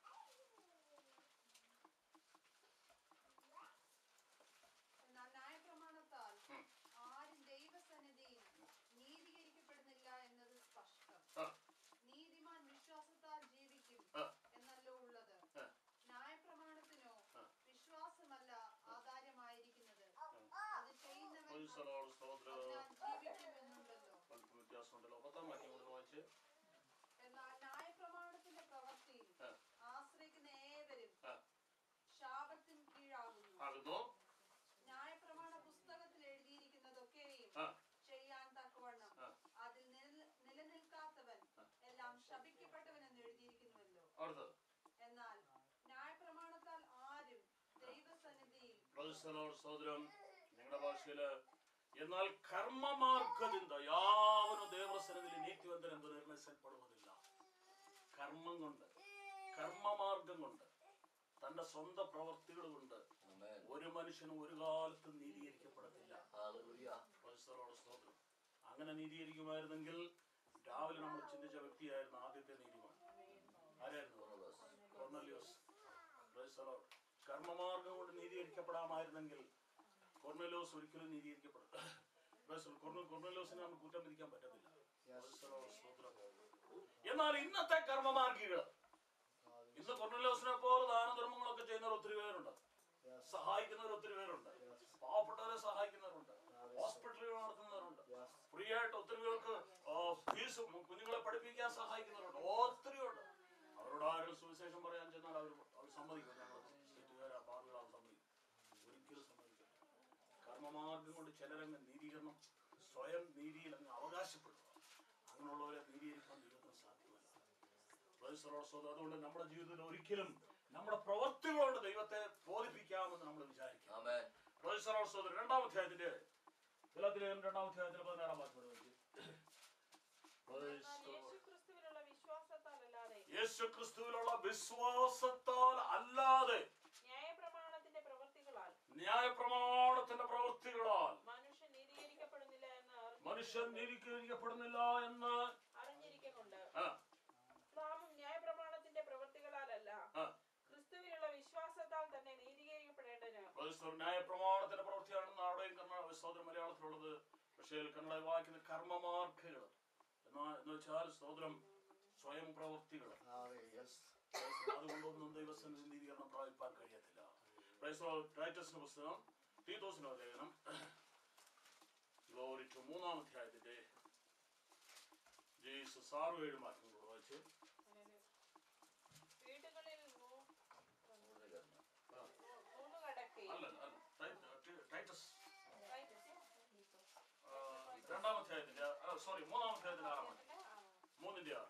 എന്നാൽ ന്യായപ്രമാണത്താൽ ആരും ദൈവസന്നിധിയിൽ നീതീകരിക്കപ്പെടുന്നില്ല എന്നത് സ്പഷ്ടം ആ. നീതിമാൻ വിശ്വാസത്താൽ ജീവിക്കും ആ. എന്നല്ലോ ഉള്ളത് ആ. ന്യായപ്രമാണത്തിനോ ആ. വിശ്വാസമല്ല ആധാരമായിരിക്കുന്നത് അത് ചെയ്യുന്നവൻ Praise the Lord. സ്തോത്രം. അതിനാൽ ജീവിക്കുമെന്നുണ്ടല്ലോ അല്പം വ്യത്യാസമുണ്ടല്ലോ പത്താം വാക്യം കൂടെ വായിച്ച് എന്നാൽ ന്യായപ്രമാണത്തിന്റെ പ്രവൃത്തിയിൽ ആ. ആശ്രയിക്കുന്ന ഏവരും ആ. ശാപത്തിന് കീഴാകുന്നു ആകുന്നു ന്യായപ്രമാണ പുസ്തകത്തിൽ എഴുതിയിരിക്കുന്നതൊക്കെയും ആ. ചെയ്യാൻ തക്കവണ്ണം ആ. അതിൽ നില- നിലനിൽക്കാത്തവൻ എല്ലാം ശപിക്കപ്പെട്ടവൻ എന്ന് എഴുതിയിരിക്കുന്നുവല്ലോ അടുത്തത് എന്നാൽ പ്രൊഫസറോട് സഹോദരം നിങ്ങളുടെ ഭാഷയില് എന്നാൽ കർമ്മമാർഗದಿಂದ ಯಾವನು ದೇವರ ಸನ್ನಿಧಿಯಲ್ಲಿ ನೀತಿವಂತನೆಂದು ನಿರ್ಣಯಿಸಲ್ಪಡುವುದಿಲ್ಲ കർമ്മം കൊണ്ട് കർമ്മമാർഗം കൊണ്ട് തന്റെ സ്വന്തം പ്രവർത്തികൾ കൊണ്ട് Amen. ഒരു മനുഷ്യനും ഒരു കാലത്തും നീതീകരിക്കപ്പെടത്തില്ല Hallelujah. പ്രൊഫസറോട് സ്തോത്രം അങ്ങനെ നീതീകരിക്കുമായിരുന്നെങ്കിൽ രാവിലെ നമ്മൾ ചിന്തിച്ച വ്യക്തിയായിരുന്നു ആദ്യത്തെ നീതിമാൻ ആരായിരുന്നു Barnabas. കൊർന്നലിയോസ് പ്രൊഫസറോട് കർമ്മമാർഗം കൊണ്ട് നീതീകരിക്കപ്പെടാമായിരുന്നെങ്കിൽ കൊർന്നലിയോസ് ഒരിക്കലും നീതീകരിക്കപ്പെടും പ്രൊഫസർ കൊർണ- കൊർന്നലിയോസിനെ നമുക്ക് കുറ്റം വിധിക്കാൻ പറ്റത്തില്ല പ്രൊഫസറോട് സ്തോത്രം എന്നാൽ ഇന്നത്തെ കർമ്മമാർഗികൾ ഇന്ന് കൊർണലിയോസിനെ പോലെ ദാനധർമ്മങ്ങളൊക്കെ ചെയ്യുന്നവർ ഒത്തിരി പേരുണ്ട് സഹായിക്കുന്നവർ ഒത്തിരി പേരുണ്ട് പാവപ്പെട്ടവരെ സഹായിക്കുന്നവരുണ്ട് ഹോസ്പിറ്റലുകൾ നടത്തുന്നവരുണ്ട് ഫ്രീ ആയിട്ട് ഒത്തിരി പേർക്ക് ഫീസ് കുഞ്ഞുങ്ങളെ പഠിപ്പിക്കാൻ സഹായിക്കുന്നവരുണ്ട് ഒത്തിരി ഉണ്ട് അവരോട് ആരും സുവിശേഷം പറയാൻ ചെന്നാൽ അവർ അവർ സമ്മതിക്കും ഞങ്ങൾ തെറ്റുകാരാ പാടുകളാണ് സമ്മതിക്കും ഒരിക്കലും സമ്മതിക്കില്ല കർമ്മമാർഗം കൊണ്ട് ചിലരങ്ങ് നീതീകരണം സ്വയം നീതിയിൽ അങ്ങ് അവകാശപ്പെടുക അങ്ങനെയുള്ളവരെ നീതീകരിക്കാൻ ദൈവത്തിന് സാധ്യമല്ല പ്രൊഫസറോട് സ്വന്തം അതുകൊണ്ട് നമ്മുടെ ജീവിതത്തിൽ ഒരിക്കലും നമ്മുടെ പ്രവൃത്തികളോട് ദൈവത്തെ ബോധിപ്പിക്കാമെന്ന് നമ്മൾ വിചാരിക്കാം Amen. പ്രൊഫസറോട് സ്വന്തം രണ്ടാം അധ്യായത്തിന്റെ ഗലാത്തിലേഖനം രണ്ടാം അധ്യായത്തിന്റെ പതിനാറാം വാക്യം വായിച്ചു എന്നാൽ യേശുക്രിസ്തുവിലുള്ള വിശ്വാസത്താലല്ലാതെ യേശു ക്രിസ്തുവിലുള്ള വിശ്വാസത്താൽ അല്ലാതെ ന്യായപ്രമാണത്തിന്റെ പ്രവൃത്തികളാൽ ന്യായപ്രമാണത്തിന്റെ പ്രവൃത്തികളാൽ മനുഷ്യൻ നീതീകരിക്കപ്പെടുന്നില്ല എന്ന് അറിഞ്ഞ് മനുഷ്യൻ നീതീകരിക്കപ്പെടുന്നില്ല എന്ന് അറിഞ്ഞിരിക്കുന്നുണ്ട് ആ, നാമും ന്യായപ്രമാണത്തിന്റെ പ്രവൃത്തികളാലല്ല ആ. ക്രിസ്തുവിലുള്ള വിശ്വാസത്താൽ തന്നെ നീതീകരിക്കപ്പെടേണ്ടതിന് പ്രൊഫസർ ന്യായപ്രമാണത്തിന്റെ പ്രവൃത്തിയാണെന്ന് അവിടെയും കർണാടക സഹോദരൻ മലയാളത്തിലുള്ളത് പക്ഷേ കന്നഡ വായിക്കുന്ന കർമ്മമാർഗകൾ എന്നാ എന്ന് വെച്ചാൽ സഹോദരം സ്വയം പ്രവൃത്തികൾ അതുകൊണ്ടൊന്നും ദൈവസന്നിധി നീതീകരണം പ്രാപിപ്പാൻ കഴിയത്തില്ല റൈറ്റസിന്റെ പുസ്തകം തീത്തോസിന്റെ ലേഖനം ഗ്ലോറി ടു മൂന്നാം അധ്യായത്തിന്റെ ജീസസ് ആറ് ഏഴ് വാക്യങ്ങളോട് വായിച്ച് വീടുകളിൽ നൂ- പൂർണ്ണീകരണം. നൂല് കടക്കുകയും അല്ല അല്ല ടൈ- ടൈറ്റസ് ആ, രണ്ടാം അധ്യായത്തിന്റെ സോറി മൂന്നാം അധ്യായത്തിന്റെ ആറാം വാക്യം മൂന്നിന്റെ ആറ്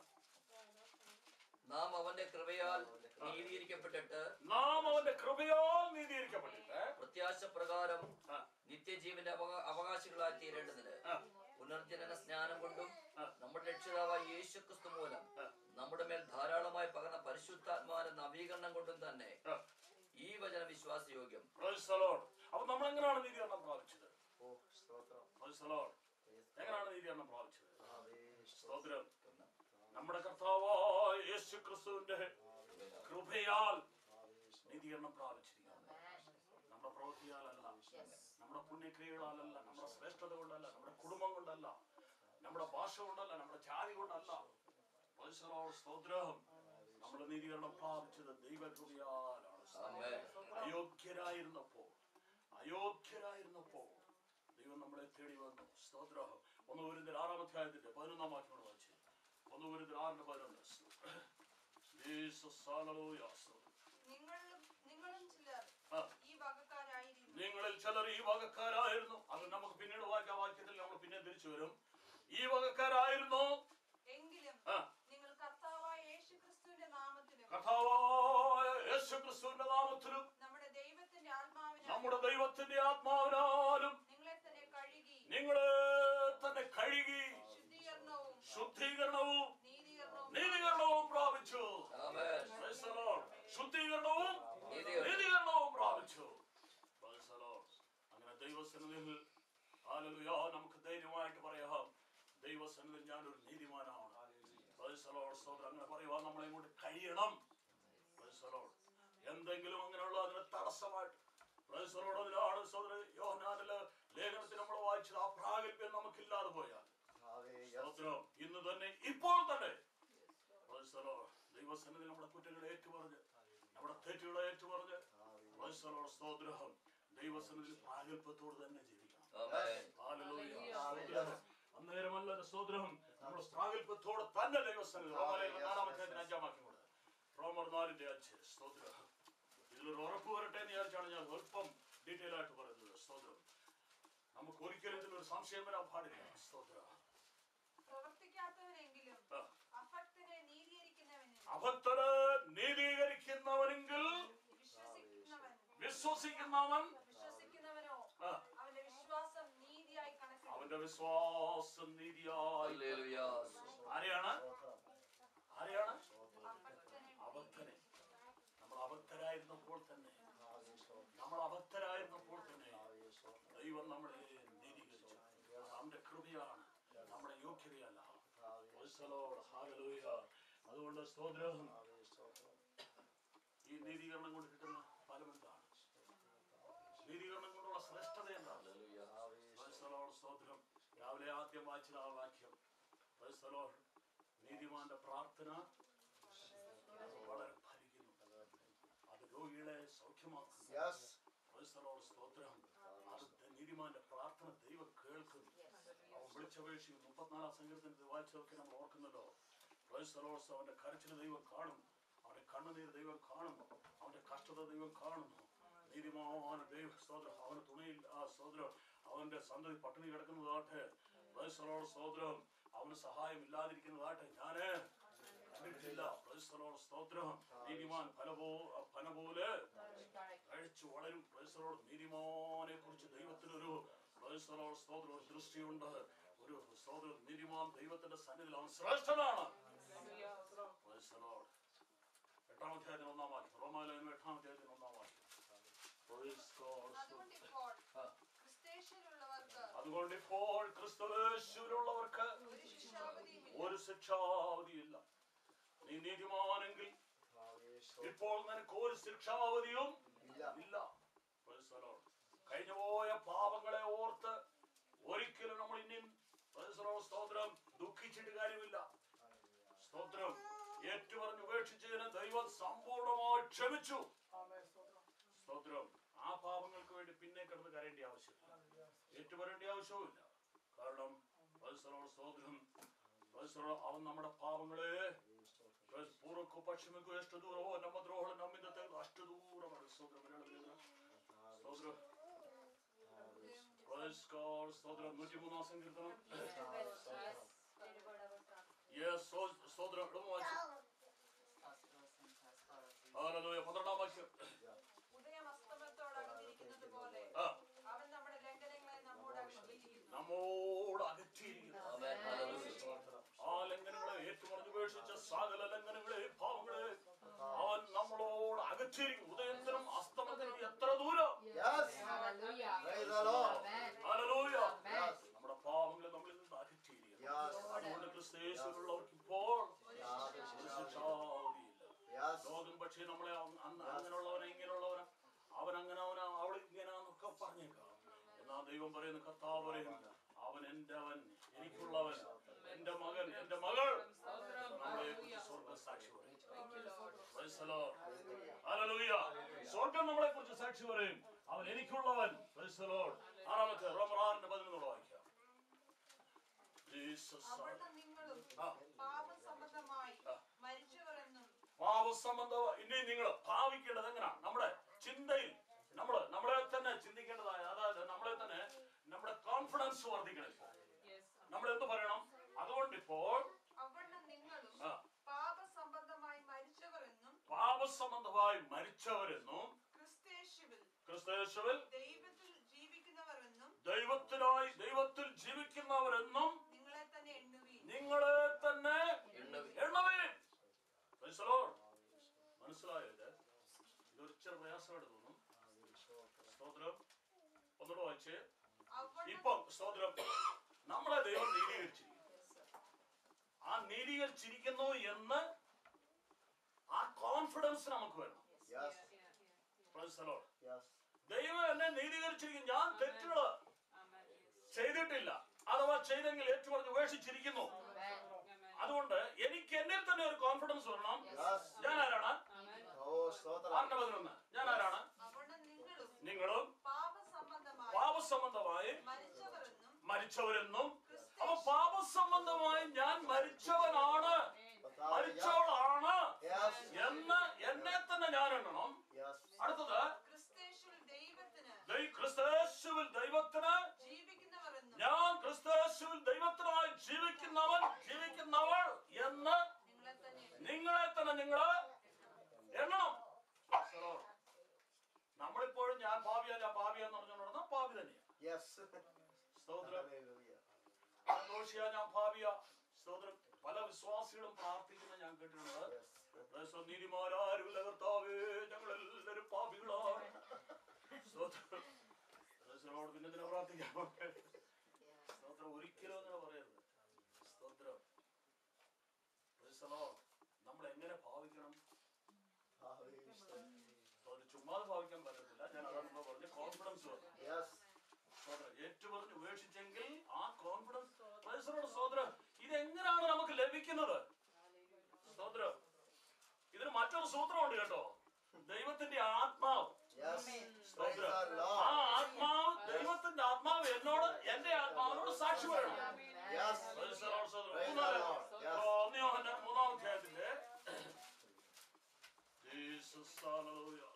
നാം അവന്റെ കൃപയാൽ നീതീകരിക്കപ്പെട്ടിട്ട് നാം അവന്റെ കൃപയാൽ നീതീകരിക്കപ്പെട്ടിട്ട് പ്രത്യാശ പ്രകാരം ആ, നിത്യജീവന്റെ അവകാ- അവകാശികളായി തീരേണ്ടതിന് ആ, പുനർജനന സ്നാനം കൊണ്ടും ആ. നമ്മുടെ രക്ഷിതാവായ യേശു ക്രിസ്തു മൂലം ആ. നമ്മുടെ മേൽ ധാരാളമായി പകർന്ന പരിശുദ്ധാത്മാവിന്റെ നവീകരണം കൊണ്ടും തന്നെ ആ. ഈ വചന വിശ്വാസയോഗ്യം Praise the Lord. അപ്പൊ നമ്മൾ എങ്ങനെയാണ് നീതീകരണം പ്രാപിച്ചത് Praise the Lord. എങ്ങനെയാണ് നീതീകരണം പ്രാപിച്ചത് സ്തോത്രം നമ്മുടെ കർത്താവായ യേശു ക്രിസ്തുവിന്റെ കൃപയാൽ നീതീകരണം പ്രാപിച്ചിരിക്കുന്നു നമ്മുടെ പ്രവൃത്തിയാലല്ല നമ്മുടെ പുണ്യക്രിയകളാലല്ല നമ്മുടെ ശ്രേഷ്ഠത കൊണ്ടല്ല നമ്മുടെ കുടുംബം കൊണ്ടല്ല നമ്മുടെ ഭാഷ കൊണ്ടല്ല നമ്മുടെ ജാതി കൊണ്ടല്ല Praise the Lord. സ്തോത്രം നമ്മൾ നീതീകരണം പ്രാപിച്ചത് ദൈവകൃപയാലാണ് ആമേൻ. അയോഗ്യരായിരുന്നപ്പോ അയോഗ്യരായിരുന്നപ്പോ ദൈവം നമ്മളെ തേടി വന്നു സ്തോത്രം ഒന്ന് വരുന്നതിൽ ആറാം അധ്യായത്തിന്റെ പതിനൊന്നാം വാക്യം വായിച്ചു ഒന്ന് വരുന്നതിൽ ആറിന്റെ പതിനൊന്ന് Jesus, hallelujah. സ്തോത്രം. നിങ്ങളും നിങ്ങളും ചിലർ ആ, ഈ വകക്കാരായിരുന്നു നിങ്ങളിൽ ചിലർ ഈ വകക്കാരായിരുന്നു അത് നമുക്ക് പിന്നീട് വായിക്കാൻ വാക്യത്തിൽ നമ്മൾ പിന്നെ തിരിച്ചു വരും ഈ വകക്കാരായിരുന്നു എങ്കിലും ആ, നിങ്ങൾ കർത്താവായ യേശുക്രിസ്തുവിന്റെ നാമത്തിലും കർത്താവായ യേശു ക്രിസ്തുവിന്റെ നാമത്തിലും നമ്മുടെ ദൈവത്തിന്റെ ആത്മാവിനും നമ്മുടെ ദൈവത്തിന്റെ ആത്മാവിനാലും നിങ്ങളെ തന്നെ കഴുകി നിങ്ങളെ തന്നെ കഴുകി ശുദ്ധീകരണവും ശുദ്ധീകരണവും നീതീകരണവും നീതീകരണവും പ്രാപിച്ചു ആമേൻ. Praise the Lord. ശുദ്ധീകരണവും നീതീകരണം. നീതീകരണവും പ്രാപിച്ചു Praise the Lord. അങ്ങനെ ദൈവസന്നിധിയിൽ ഹല്ലേലൂയ നമുക്ക് ധൈര്യമായിട്ട് പറയാം ദൈവസന്നിധിയിൽ ഞാനൊരു നീതിമാനാണ് Praise the Lord. സ്തോത്രം. അങ്ങനെ പറയുവാൻ നമ്മളെ കൊണ്ട് കഴിയണം Praise the Lord. എന്തെങ്കിലും അങ്ങനെയുള്ള അതിന് തടസ്സമായിട്ട് Praise the Lord. അതിലാണ് സഹോദരൻ യോഹന്നാനില് ലേഖനത്തിൽ നമ്മൾ വായിച്ചത് ആ പ്രാഗൽഭ്യം നമുക്കില്ലാതെ പോയാൽ സ്തോത്രം ഇന്ന് തന്നെ ഇപ്പോൾ തന്നെ Praise the Lord. ദൈവസന്നിധി നമ്മുടെ കുറ്റങ്ങളെ ഏറ്റുപറഞ്ഞ് നമ്മുടെ തെറ്റുകളെ ഏറ്റുപറഞ്ഞ് Praise the Lord. സ്തോത്രം ദൈവസന്നിധി പ്രാഗൽഭ്യത്തോട് തന്നെ ജീവിക്കണം ആമേൻ. Hallelujah. സ്തോത്രം. അന്നേരമല്ല സ്തോത്രം നമ്മൾ പ്രാഗൽഭ്യത്തോടെ തന്നെ ദൈവസന്നിധി റോമലേഖനം നാലാം അധ്യായത്തിന് അഞ്ചാം വാക്യം കൂടെ റോമർ നാലിന്റെ അഞ്ച് സ്തോത്രം ഇതിലൊരു ഉറപ്പ് വരട്ടെ എന്ന് വിചാരിച്ചാണ് ഞാൻ അല്പം ഡീറ്റെയിൽ ആയിട്ട് പറയുന്നത് സ്തോത്രം നമുക്ക് ഒരിക്കലും ഇതിലൊരു സംശയം വരാൻ പാടില്ല സ്തോത്രം പ്രവർത്തിക്കാത്തവനെങ്കിലും ആ. അഭക്തനെ നീതീകരിക്കുന്നവന് അഭക്തര് നീതീകരിക്കുന്നവനെങ്കിൽ വിശ്വസിക്കുന്നവൻ വിശ്വസിക്കുന്നവൻ അവന്റെ വിശ്വാസം നീതിയായി ഹല്ലേലൂയ. ആരെയാണ് ആരെയാണ് അബദ്ധനെ നമ്മൾ അബദ്ധരായിരുന്നപ്പോൾ തന്നെ നമ്മൾ അബദ്ധരായിരുന്നപ്പോൾ തന്നെ ദൈവം നമ്മളെ നീതീകരിച്ചു അത് അവന്റെ കൃപയാണ് നമ്മുടെ യോഗ്യതയല്ല Praise the Lord. Hallelujah. അതുകൊണ്ട് സ്തോത്രം ഈ നീതീകരണം കൊണ്ട് കിട്ടുന്ന ഫലം എന്താണ് നീതീകരണം കൊണ്ടുള്ള ശ്രേഷ്ഠത എന്താണ് Praise the Lord. സ്തോത്രം രാവിലെ ആദ്യം വായിച്ചത് ആ വാക്യം Praise the Lord. നീതിമാന്റെ പ്രാർത്ഥന വളരെ ഫലിക്കുന്നു അത് രോഗികളെ സൗഖ്യമാക്കുന്നു Praise the Lord. സ്തോത്രം അത് നീതിമാന്റെ പ്രാർത്ഥന ദൈവം കേൾക്കുന്നു അവൻ വിളിച്ചപേക്ഷിക്കും മുപ്പത്തിനാലാം സങ്കീർത്തനത്തിൽ വായിച്ചതൊക്കെ നമ്മൾ ഓർക്കുന്നല്ലോ Praise the Lord. അവന്റെ കരച്ചിന് ദൈവം കാണും അവന്റെ കണ്ണുനീർ ദൈവം കാണും അവന്റെ കഷ്ടത ദൈവം കാണുന്നു നീതിമാന ദൈവ സ്തോത്രം അവന് തുണയിൽ ആ സ്തോത്രം അവന്റെ സന്തതി പട്ടിണി കിടക്കുന്നതാട്ടെ Praise the Lord. സ്തോത്രം അവന് സഹായം ഇല്ലാതിരിക്കുന്നതാട്ടെ ഞാന് കണ്ടിട്ടില്ല Praise the Lord. സ്തോത്രം നീതിമാൻ ഫല പോ ഫല പോലെ കഴിച്ചു വളരും പ്രൈസറോട് നീതിമാനെ കുറിച്ച് ദൈവത്തിനൊരു പ്രൈസറോട് സ്തോത്രം ഒരു ദൃഷ്ടിയുണ്ട് ഒരു സ്തോത്രം നീതിമാൻ ദൈവത്തിന്റെ സന്നിധിയിൽ അവൻ ശ്രേഷ്ഠനാണ് Praise the Lord. എട്ടാം അധ്യായത്തിന് ഒന്നാം വാക്യം റോമാലയം എട്ടാം അധ്യായത്തിന് ഒന്നാം വാക്യം Praise God. അതുകൊണ്ട് ഇപ്പോൾ ആ. ക്രിസ്തേഷ്യയിലുള്ളവർക്ക് അതുകൊണ്ട് ഇപ്പോൾ ക്രിസ്തുവേശുവിലുള്ളവർക്ക് ഒരു ശിക്ഷാവധിയുമില്ല ഒരു ശിക്ഷാവധിയില്ല നീ നീതിമാനെങ്കിൽ ഇപ്പോൾ നിനക്ക് ഒരു ശിക്ഷാവധിയും ഇല്ല Praise the Lord. കഴിഞ്ഞുപോയ പാപങ്ങളെ ഓർത്ത് ഒരിക്കലും നമ്മൾ ഇനി Praise the Lord. സ്തോത്രം ദുഃഖിച്ചിട്ട് കാര്യമില്ല സ്തോത്രം ഏറ്റുപറഞ്ഞ് ഉപേക്ഷിച്ചതിന് ദൈവം സമ്പൂർണമായി ക്ഷമിച്ചു സ്തോത്രം ആ പാപങ്ങൾക്ക് വേണ്ടി പിന്നെ കിടന്ന് കരയേണ്ട ആവശ്യമില്ല ഏറ്റുപറയേണ്ട ആവശ്യവുമില്ല കാരണം Praise the Lord. സ്തോത്രം Praise the Lord. അവൻ നമ്മുടെ പാപങ്ങളെ ಪೂರ್ವಕ್ಕೂ ಪಶ್ಚಿಮಕ್ಕೂ ಎಷ್ಟು ದೂರವೋ ನಮ್ಮ ದ್ರೋಹಗಳು ನಮ್ಮಿಂದ ತೆಗೆದು ಅಷ್ಟು ದೂರ ಮಾಡಿ ಸ್ತೋತ್ರ ಮನೆಯೊಳಗಿನ ಸ್ತೋತ್ರ Praise God. ಸ್ತೋತ್ರ ನೂറ്റി ಮೂന്നാം സങ്കീർത്തനം Yes, സ്തോ- സ്തോത്രം ഇടം വായിച്ചു First verse in first Corinthians. Hallelujah. പന്ത്രണ്ടാം വാക്യം ഉദയം അസ്തമയത്തോടകന്നിരിക്കുന്നത് പോലെ ആ അവൻ നമ്മുടെ ലംഘനങ്ങളെ നമ്മോട് അകറ്റിയിരിക്കുന്നു നമ്മോട് അകറ്റിയിരിക്കുന്നു ആമേൻ. ഹല്ലേലൂയ. ആ ലംഘനങ്ങളെ ഏറ്റുപറഞ്ഞുപേക്ഷിച്ച സകല ലംഘനങ്ങളെ പാവങ്ങളെ അവൻ നമ്മളോട് അകറ്റിയിരിക്കും ഉദയത്തിനും അസ്തമത്തിനും എത്ര ദൂരം Hallelujah. Praise the Lord. Amen. Hallelujah. Amen. നമ്മുടെ പാവങ്ങളെ നമ്മളിൽ നിന്ന് അകറ്റിയിരിക്കുന്നു അതുകൊണ്ട് ക്രിസ്തേശുള്ളവർക്ക് ഇപ്പോൾ ഒരു ശിക്ഷാവധിയില്ല ലോകം പക്ഷേ നമ്മളെ അ- അന്ന് അങ്ങനെയുള്ളവനെ ഇങ്ങനെയുള്ളവനെ അവൻ അങ്ങനെ അവന അവൾ ഇങ്ങനെയാന്നൊക്കെ പറഞ്ഞേക്കാം എന്നാ ദൈവം പറയുന്ന കർത്താവ് പറയും അവൻ എന്റെ അവൻ എനിക്കുള്ളവൻ എന്റെ മകൻ എന്റെ മകൾ നമ്മളെ കുറിച്ച് സ്വർഗ സാക്ഷി പറയും Praise the Lord. Hallelujah. സ്വർഗം നമ്മളെ കുറിച്ച് സാക്ഷി പറയും അവൻ എനിക്കുള്ളവൻ Praise the Lord. ആറാമത്തെ റോമർ ആറിന്റെ പതിനൊന്നുള്ള വായിക്കാം Jesus. അവിടെ നിങ്ങളും ആ. പാപസംബന്ധമായി ആ. മരിച്ചവർ എന്നും പാപസംബന്ധ ഇനി നിങ്ങൾ ഭാവിക്കേണ്ടത് എങ്ങനെയാണ് നമ്മുടെ ചിന്തയിൽ നമ്മള് നമ്മളെ തന്നെ ചിന്തിക്കേണ്ടതായ അതായത് നമ്മളെ തന്നെ നമ്മുടെ കോൺഫിഡൻസ് വർദ്ധിക്കണം ഇപ്പോൾ നമ്മൾ എന്ത് പറയണം അതുകൊണ്ട് ഇപ്പോൾ അവിടെ നിങ്ങളും ആ, പാപസംബന്ധമായി മരിച്ചവർ എന്നും പാപസംബന്ധമായി മരിച്ചവരെന്നും ക്രിസ്തേശുവിൽ ക്രിസ്തേശുവിൽ ദൈവത്തിൽ ജീവിക്കുന്നവർ എന്നും ദൈവത്തിനായി ദൈവത്തിൽ ജീവിക്കുന്നവരെന്നും നിങ്ങളെ തന്നെ എണ്ണുവീൻ നിങ്ങളെ തന്നെ എണ്ണുവിൻ. എണ്ണുവിൻ Praise the Lord. മനസ്സിലായോ ഇത് ഇതൊരു ചെറു പ്രയാസമായിട്ട് തോന്നും സ്തോത്രം ഒന്നുകൂടെ വായിച്ചേ അവിടെ ഇപ്പം സ്തോത്രം നമ്മളെ ദൈവം നീതീകരിച്ചിരിക്കുന്നു ആ നീതീകരിച്ചിരിക്കുന്നു എന്ന് ആ കോൺഫിഡൻസ് നമുക്ക് വേണം Praise the Lord. ദൈവം എന്നെ നീതീകരിച്ചിരിക്കുന്നു ഞാൻ തെറ്റുകള് ചെയ്തിട്ടില്ല അഥവാ ചെയ്തെങ്കിൽ ഏറ്റുപറഞ്ഞ് ഉപേക്ഷിച്ചിരിക്കുന്നു അതുകൊണ്ട് എനിക്ക് എന്നിൽ തന്നെ ഒരു കോൺഫിഡൻസ് വരണം ഞാൻ ആരാണ് ആറിന്റെ പതിനൊന്ന് ഞാൻ ആരാണ് അവിടെ നിങ്ങളും നിങ്ങളും പാപസംബന്ധമായി പാപസംബന്ധമായി മരിച്ചവർ എന്നും മരിച്ചവരെന്നും അപ്പൊ പാപസംബന്ധമായി ഞാൻ മരിച്ചവനാണ് മരിച്ചവളാണ് എന്ന് എന്നെ തന്നെ ഞാൻ എണ്ണണം അടുത്തത് ക്രിസ്തേശുവിൽ ദൈവത്തിന് ദൈ- ക്രിസ്തയേശുവിൽ ദൈവത്തിന് ജീവിക്കുന്നവർ എന്നും ഞാൻ ക്രിസ്തയേശുവിൽ ദൈവത്തിനായി ജീവിക്കുന്നവൻ ജീവിക്കുന്നവൾ എന്ന് നിങ്ങളെ തന്നെ എണ്ണുവീൻ. നിങ്ങളെ തന്നെ നിങ്ങള് എണ്ണണം നമ്മളിപ്പോഴും ഞാൻ ഭാവിയല്ല ഭാവിയെന്ന് പറഞ്ഞുകൊണ്ട് നടന്ന ഭാവി തന്നെയാണ് സ്തോത്രം സന്തോഷിയാ ഞാൻ ഭാവിയ സ്തോത്രം പല വിശ്വാസികളും പ്രാർത്ഥിക്കുന്ന ഞാൻ കേട്ടിട്ടുണ്ട് പ്രേസോ നീതിമാരാരുമില്ല കർത്താവേ ഞങ്ങൾ എല്ലാവരും പാപികളാണ് സ്തോത്രം പ്രേസോനോട് പിന്നെ എന്തിനാ പ്രാർത്ഥിക്കാൻ സ്തോത്രം ഒരിക്കലും അങ്ങനെ പറയരുത് സ്തോത്രം പ്രേസലോ നമ്മൾ എങ്ങനെ ഭാവിക്കണം സ്തോത്രം ചുമ്മാതെ ഭാവിക്കാൻ പറ്റത്തില്ല ഞാൻ അതാണ് മുമ്പ് പറഞ്ഞ കോൺഫിഡൻസ് വേണം സ്തോത്രം ഏറ്റുപറഞ്ഞ് ഉപേക്ഷിച്ചെങ്കിൽ ആ കോൺഫിഡൻസ് പ്രേസറോട് സ്തോത്രം ഇതെങ്ങനെയാണ് നമുക്ക് ലഭിക്കുന്നത് സ്തോത്രം ഇതിന് മറ്റൊരു സൂത്രമുണ്ട് കേട്ടോ ദൈവത്തിന്റെ ആത്മാവ് സ്തോത്രം ആ ആത്മാവ് ദൈവത്തിന്റെ ആത്മാവ് എന്നോട് എന്റെ ആത്മാവിനോട് സാക്ഷി പറയണം Praise the Lord, സ്തോത്രം. മൂന്നാല് ഒന്ന് യോഹന്നാൻ മൂന്നാം അധ്യായത്തിന്റെ Jesus, hallelujah.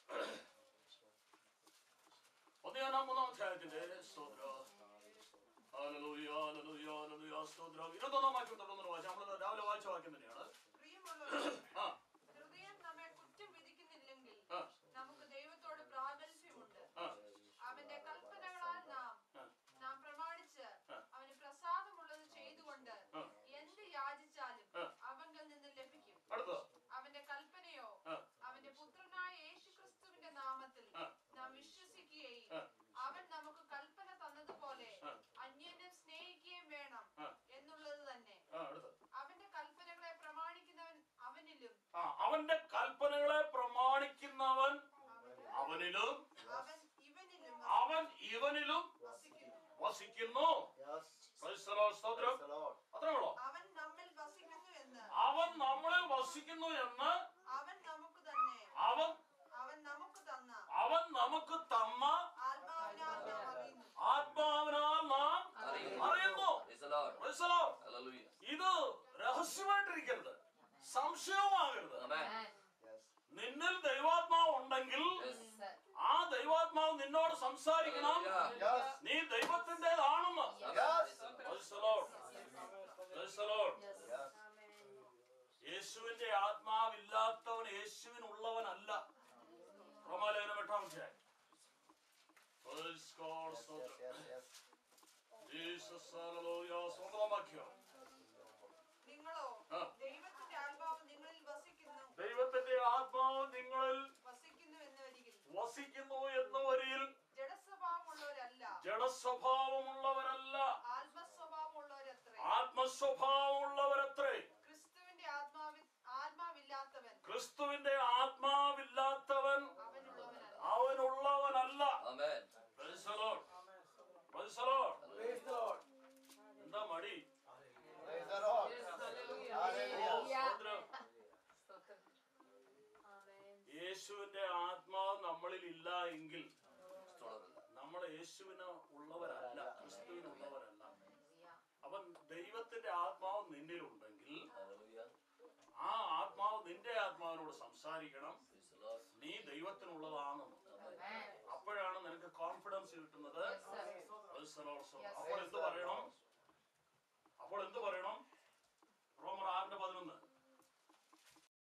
ഒന്ന് യോഹന്നാൻ മൂന്നാം അധ്യായത്തിന്റെ സ്തോത്രം ഹല്ലേലൂയ, ഹല്ലേലൂയ, ഹല്ലേലൂയ, സ്തോത്രം. ഇരുപത്തൊന്നാം വാക്യം തുടർന്ന് വായിച്ചാൽ നമ്മൾ രാവിലെ വായിച്ച വാക്യം തന്നെയാണ് പ്രിയമുള്ളവരെ ആ ഹൃദയം നമ്മെ കുറ്റം വിധിക്കുന്നില്ലെങ്കിൽ ആ നമുക്ക് ദൈവത്തോട് പ്രാഗൽഭ്യമുണ്ട് ആ അവന്റെ കൽപ്പനകളാൽ നാം ആ. നാം പ്രമാണിച്ച് ആ. അവന് പ്രസാദമുള്ളത് ചെയ്തുകൊണ്ട് ആ. എന്ത് യാചിച്ചാലും ആ. അവങ്കൽ നിന്ന് ലഭിക്കും അടുത്തത് അവന്റെ കൽപ്പനയോ ആ. അവന്റെ പുത്രനായ യേശുക്രിസ്തുവിന്റെ നാമത്തിൽ ആ. നാം വിശ്വസിക്കുകയും ആ. അവൻ നമുക്ക് കൽപ്പന തന്നതുപോലെ ആ. അന്യനെ സ്നേഹിക്കുകയും വേണം ആ. എന്നുള്ളത് തന്നെ ആ അടുത്തത് അവന്റെ കൽപ്പനകളെ പ്രമാണിക്കുന്നവൻ അവനിലും ആ അവന്റെ കൽപ്പനകളെ പ്രമാണിക്കുന്നവൻ അവനിലും അവൻ ഇവനിലും അവൻ ഇവനിലും വസിക്കുന്നു വസിക്കുന്നു Praise the Lord, സ്തോത്രം അത്രേ ഉള്ളൂ അവൻ നമ്മിൽ വസിക്കുന്നു എന്ന് അവൻ നമ്മളിൽ വസിക്കുന്നു എന്ന് അവൻ നമുക്ക് തന്നെ അവൻ അവൻ നമുക്ക് തന്ന അവൻ നമുക്ക് തന്ന ആത്മാവിനാൽ നാം അറിയുന്നു ആത്മാവിനാൽ നാം അറിയുന്നു Praise the Lord. Praise the Lord. Hallelujah. ഇത് രഹസ്യമായിട്ടിരിക്കരുത് സംശയവുമാകരുത് Amen. നിന്നിൽ ദൈവാത്മാവ് ഉണ്ടെങ്കിൽ Yes. ആ ദൈവാത്മാവ് നിന്നോട് സംസാരിക്കണം Hallelujah. നീ ദൈവത്തിൻ്റെതാണെന്ന് Amen. Praise the Lord. Praise the Lord. Praise the Lord. യേശുവിന്റെ ആത്മാവില്ലാത്തവൻ യേശുവിനുള്ളവനല്ല റോമാലേഖനം എട്ടാം അധ്യായം Praise God, സ്തോത്രം. Jesus, hallelujah. സ്വന്തമാക്കിയോ നിങ്ങളോ ആ. ദൈവത്തിന്റെ ആത്മാവ് നിങ്ങളിൽ വസിക്കുന്നു ദൈവത്തിന്റെ ആത്മാവ് നിങ്ങളിൽ വസിക്കുന്നു എന്ന് വരികിൽ വസിക്കുന്നു എന്ന വരിയിൽ ജഡസ്വഭാവമുള്ളവരല്ല ജഡസ്വഭാവമുള്ളവരല്ല ആത്മസ്വഭാവമുള്ളവരത്രേ ആത്മസ്വഭാവമുള്ളവരത്രേ ക്രിസ്തുവിന്റെ ആത്മാവി ആത്മാവില്ലാത്തവൻ ക്രിസ്തുവിന്റെ ആത്മാവില്ലാത്തവൻ അവനുള്ളവനല്ല അവനുള്ളവനല്ല Amen. Praise the Lord. Praise the Lord. എന്താ മടി സ്തോത്രം. യേശുവിന്റെ ആത്മാവ് നമ്മളിൽ ഇല്ല എങ്കിൽ നമ്മൾ യേശുവിന് ഉള്ളവരല്ല ക്രിസ്തുവിനുള്ളവരല്ല അവൻ ദൈവത്തിന്റെ ആത്മാവ് നിന്നിലുണ്ടെങ്കിൽ Hallelujah. ആ ആത്മാവ് നിന്റെ ആത്മാവിനോട് സംസാരിക്കണം Praise the Lord. നീ ദൈവത്തിനുള്ളതാണെന്ന് Amen. അപ്പോഴാണ് നിനക്ക് കോൺഫിഡൻസ് കിട്ടുന്നത് Praise the Lord. അപ്പോൾ